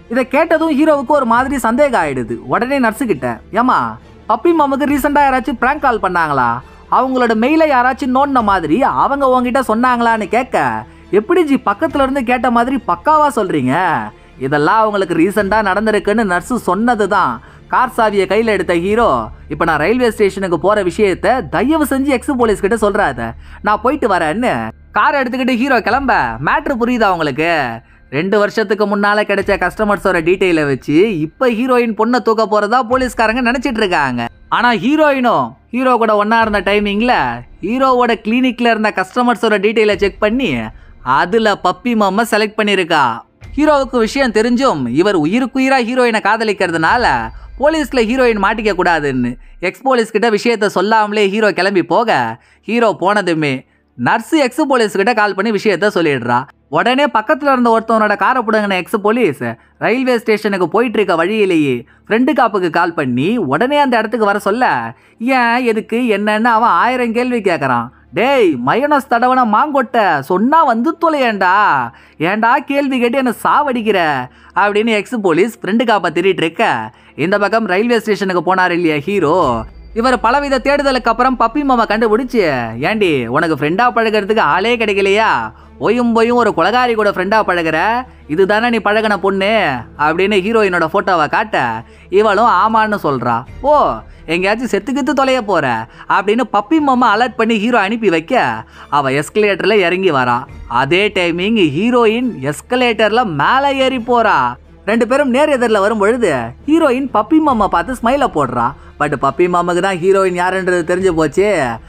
இதை கேட்டதும் ஹீரோவுக்கு ஒரு மாதிரி சந்தேகம் ஆயிடுது உடனே நர்ஸு கிட்ட ஏமா பப்பி மாமுக்கு ரீசெண்டாக யாராச்சும் ப்ராங்க் கால் பண்ணாங்களா அவங்களோட மெயிலை யாராச்சும் நோண்டின மாதிரி அவங்க உங்ககிட்ட சொன்னாங்களான்னு கேட்க எப்படி ஜி பக்கத்துல இருந்து கேட்ட மாதிரி பக்காவா சொல்றீங்க இதெல்லாம் அவங்களுக்கு ரீசெண்டாக நடந்திருக்குன்னு நர்ஸு சொன்னது தான் கார் சாவியை கையில் எடுத்த ஹீரோ இப்போ நான் ரயில்வே ஸ்டேஷனுக்கு போகிற விஷயத்த தயவு செஞ்சு எக்ஸ் போலீஸ் கிட்ட சொல்கிறாத நான் போயிட்டு வரேன்னு கார் எடுத்துக்கிட்டு ஹீரோ கிளம்ப மேட்ரு புரியுதா உங்களுக்கு ரெண்டு வருஷத்துக்கு முன்னால கிடைச்ச கஸ்டமர்ஸோட டீட்டெயிலை வச்சு இப்போ ஹீரோயின் பொண்ணை தூக்க போறதா போலீஸ்காரங்க நினைச்சிட்டு இருக்காங்க ஆனா ஹீரோயினும் ஹீரோ கூட ஒண்ணா இருந்த டைமிங்ல ஹீரோவோட கிளினிக்ல இருந்த கஸ்டமர்ஸோட டீட்டெயிலை செக் பண்ணி அதுல பப்பி மாமா செலக்ட் பண்ணியிருக்கா ஹீரோவுக்கு விஷயம் தெரிஞ்சும் இவர் உயிருக்குயிரா ஹீரோயினை காதலிக்கிறதுனால போலீஸ்ல ஹீரோயின் மாட்டிக்க கூடாதுன்னு எக்ஸ் போலீஸ் கிட்ட விஷயத்த சொல்லாமலே ஹீரோ கிளம்பி போக ஹீரோ போனதுமே நர்ஸு எக்ஸ் போலீஸ் கிட்ட கால் பண்ணி விஷயத்த சொல்லிடுறா உடனே பக்கத்தில் இருந்த ஒருத்தவனோட காரை பிடுங்கின எக்ஸ் போலீஸ் ரயில்வே ஸ்டேஷனுக்கு போயிட்டு இருக்க வழியிலேயே ஃப்ரெண்டு காப்புக்கு கால் பண்ணி உடனே அந்த இடத்துக்கு வர சொல்ல ஏன் எதுக்கு என்னன்னு அவன் ஆயிரம் கேள்வி கேட்குறான் டேய் மயனஸ் தடவன மாங்கொட்ட சொன்னா வந்து தொலையேண்டா ஏன்டா கேள்வி கேட்டு என்ன சாவடிக்கிற அப்படின்னு எக்ஸ் போலீஸ் ஃப்ரெண்டு காப்பை திரிட்டு இருக்க இந்த பக்கம் ரயில்வே ஸ்டேஷனுக்கு போனார் இல்லையா ஹீரோ இவர் பலவித தேடுதலுக்கு அப்புறம் பப்பி மாமா கண்டுபிடிச்சு ஏண்டி உனக்கு ஃப்ரெண்டா பழகிறதுக்கு ஆளே கிடைக்கலையா போயும் போயும் ஒரு கொலகாரி கூட ஃப்ரெண்டா பழகுற இதுதானே நீ பழகின பொண்ணு அப்படின்னு ஹீரோயினோட போட்டோவை காட்ட இவளும் ஆமான்னு சொல்றா ஓ எங்கேயாச்சும் செத்துக்கித்து தொலைய போற அப்படின்னு பப்பி மாமா அலர்ட் பண்ணி ஹீரோ அனுப்பி வைக்க அவ எஸ்கலேட்டர்ல இறங்கி வரா அதே டைமிங் ஹீரோயின் எஸ்கலேட்டர்ல மேலே ஏறி போறா ரெண்டு பேரும் நேர் எதிரில் வரும் பொழுது ஹீரோயின் பப்பி மாமா பார்த்து ஸ்மைலை போடுறா பட் பப்பி மாமாக்கு தான் ஹீரோயின் யாருன்றது தெரிஞ்சு போச்சு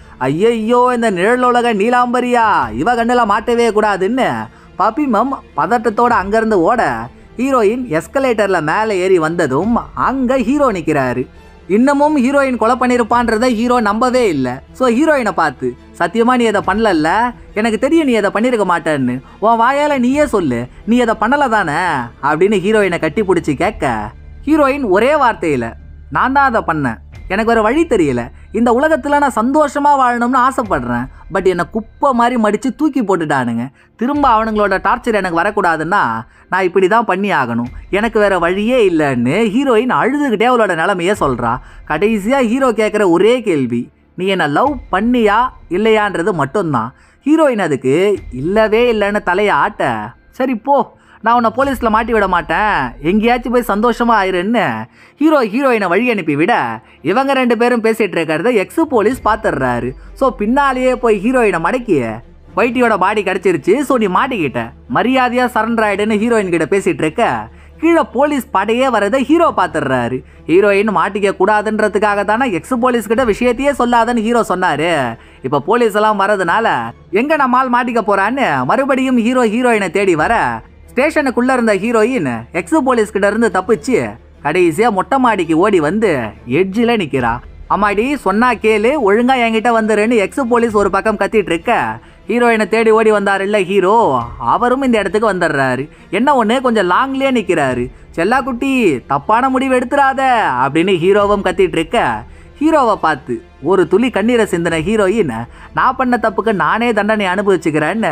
ஐயையோ இந்த நிழல் உலக நீலாம்பரியா இவ கண்ணில் மாட்டவே கூடாதுன்னு பப்பி மம் பதட்டத்தோட அங்கேருந்து ஓட ஹீரோயின் எஸ்கலேட்டர்ல மேலே ஏறி வந்ததும் அங்க ஹீரோ நிற்கிறாரு இன்னமும் ஹீரோயின் கொலை பண்ணியிருப்பான்றத ஹீரோ நம்பவே இல்லை ஸோ ஹீரோயினை பார்த்து சத்தியமா நீ அதை பண்ணலல்ல எனக்கு தெரியும் நீ அதை பண்ணியிருக்க மாட்டேன்னு உன் வாயால நீயே சொல்லு நீ அதை பண்ணல தானே அப்படின்னு ஹீரோயினை கட்டி பிடிச்சி கேட்க ஹீரோயின் ஒரே வார்த்தையில் நான் தான் அதை பண்ணேன் எனக்கு வேறு வழி தெரியல இந்த உலகத்தில் நான் சந்தோஷமாக வாழணும்னு ஆசைப்படுறேன் பட் என்னை குப்பை மாதிரி மடித்து தூக்கி போட்டுட்டானுங்க திரும்ப அவனுங்களோட டார்ச்சர் எனக்கு வரக்கூடாதுன்னா நான் இப்படி தான் பண்ணி ஆகணும் எனக்கு வேறு வழியே இல்லைன்னு ஹீரோயின் அழுதுகிட்டே அவளோட நிலமைய சொல்கிறா கடைசியாக ஹீரோ கேட்குற ஒரே கேள்வி நீ என்னை லவ் பண்ணியா இல்லையான்றது மட்டும்தான் ஹீரோயின் அதுக்கு இல்லவே இல்லைன்னு தலையை ஆட்ட சரி போ நான் உன்னை போலீஸில் மாட்டி விட மாட்டேன் எங்கேயாச்சும் போய் சந்தோஷமா ஆயிருன்னு ஹீரோ ஹீரோயினை வழி அனுப்பி விட இவங்க ரெண்டு பேரும் பேசிட்டு இருக்கிறத எக்ஸ் போலீஸ் பார்த்துடுறாரு ஸோ பின்னாலேயே போய் ஹீரோயினை மடக்கி வைட்டியோட பாடி கிடச்சிருச்சு ஸோ நீ மாட்டிக்கிட்ட மரியாதையாக சரண்டர் ஆயிடுன்னு ஹீரோயின் கிட்ட பேசிட்டு இருக்க கீழே போலீஸ் படையே வரதை ஹீரோ பார்த்துடுறாரு ஹீரோயின் மாட்டிக்க கூடாதுன்றதுக்காக தானே எக்ஸ் போலீஸ் கிட்ட விஷயத்தையே சொல்லாதன்னு ஹீரோ சொன்னாரு இப்போ போலீஸ் எல்லாம் வரதுனால எங்க நம்மால் மாட்டிக்க போறான்னு மறுபடியும் ஹீரோ ஹீரோயினை தேடி வர ஸ்டேஷனுக்குள்ள இருந்த ஹீரோயின் எக்ஸ் போலீஸ் கிட்ட இருந்து தப்பிச்சு கடைசியா மொட்டை மாடிக்கு ஓடி வந்து எட்ஜில் நிக்கிறா அம்மாடி சொன்னா கேளு ஒழுங்கா என்கிட்ட வந்துருன்னு எக்ஸ் போலீஸ் ஒரு பக்கம் கத்திட்டு இருக்க ஹீரோயினை தேடி ஓடி வந்தார் இல்ல ஹீரோ அவரும் இந்த இடத்துக்கு வந்துடுறாரு என்ன ஒன்று கொஞ்சம் லாங்லயே நிற்கிறாரு செல்லாக்குட்டி தப்பான முடிவு எடுத்துறாத அப்படின்னு ஹீரோவும் கத்திட்டு இருக்க ஹீரோவை பார்த்து ஒரு துளி கண்ணீரை சிந்தின ஹீரோயின் நான் பண்ண தப்புக்கு நானே தண்டனை அனுபவிச்சுக்கிறேன்னு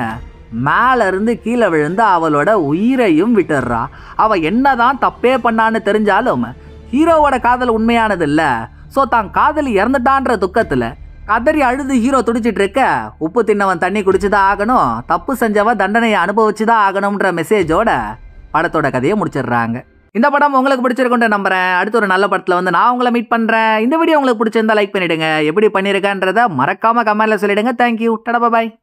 மேல இருந்து கீழே விழுந்து அவளோட உயிரையும் விட்டுடுறா அவ என்னதான் தப்பே பண்ணான்னு தெரிஞ்சாலும் ஹீரோவோட காதல் உண்மையானது இல்ல ஸோ தான் காதலி இறந்துட்டான்ற துக்கத்துல கதறி அழுது ஹீரோ துடிச்சிட்டு இருக்க உப்பு தின்னவன் தண்ணி குடிச்சுதான் ஆகணும் தப்பு செஞ்சவன் தண்டனையை அனுபவிச்சுதான் ஆகணும்ன்ற மெசேஜோட படத்தோட கதையை முடிச்சிடுறாங்க இந்த படம் உங்களுக்கு பிடிச்சிருக்குன்ற நம்புறேன் அடுத்த ஒரு நல்ல படத்துல வந்து நான் உங்களை மீட் பண்றேன் இந்த வீடியோ உங்களுக்கு பிடிச்சிருந்தா லைக் பண்ணிடுங்க எப்படி பண்ணிருக்கன்றத மறக்காம கமெண்ட்ல சொல்லிடுங்க தேங்க்யூ டடா பாய்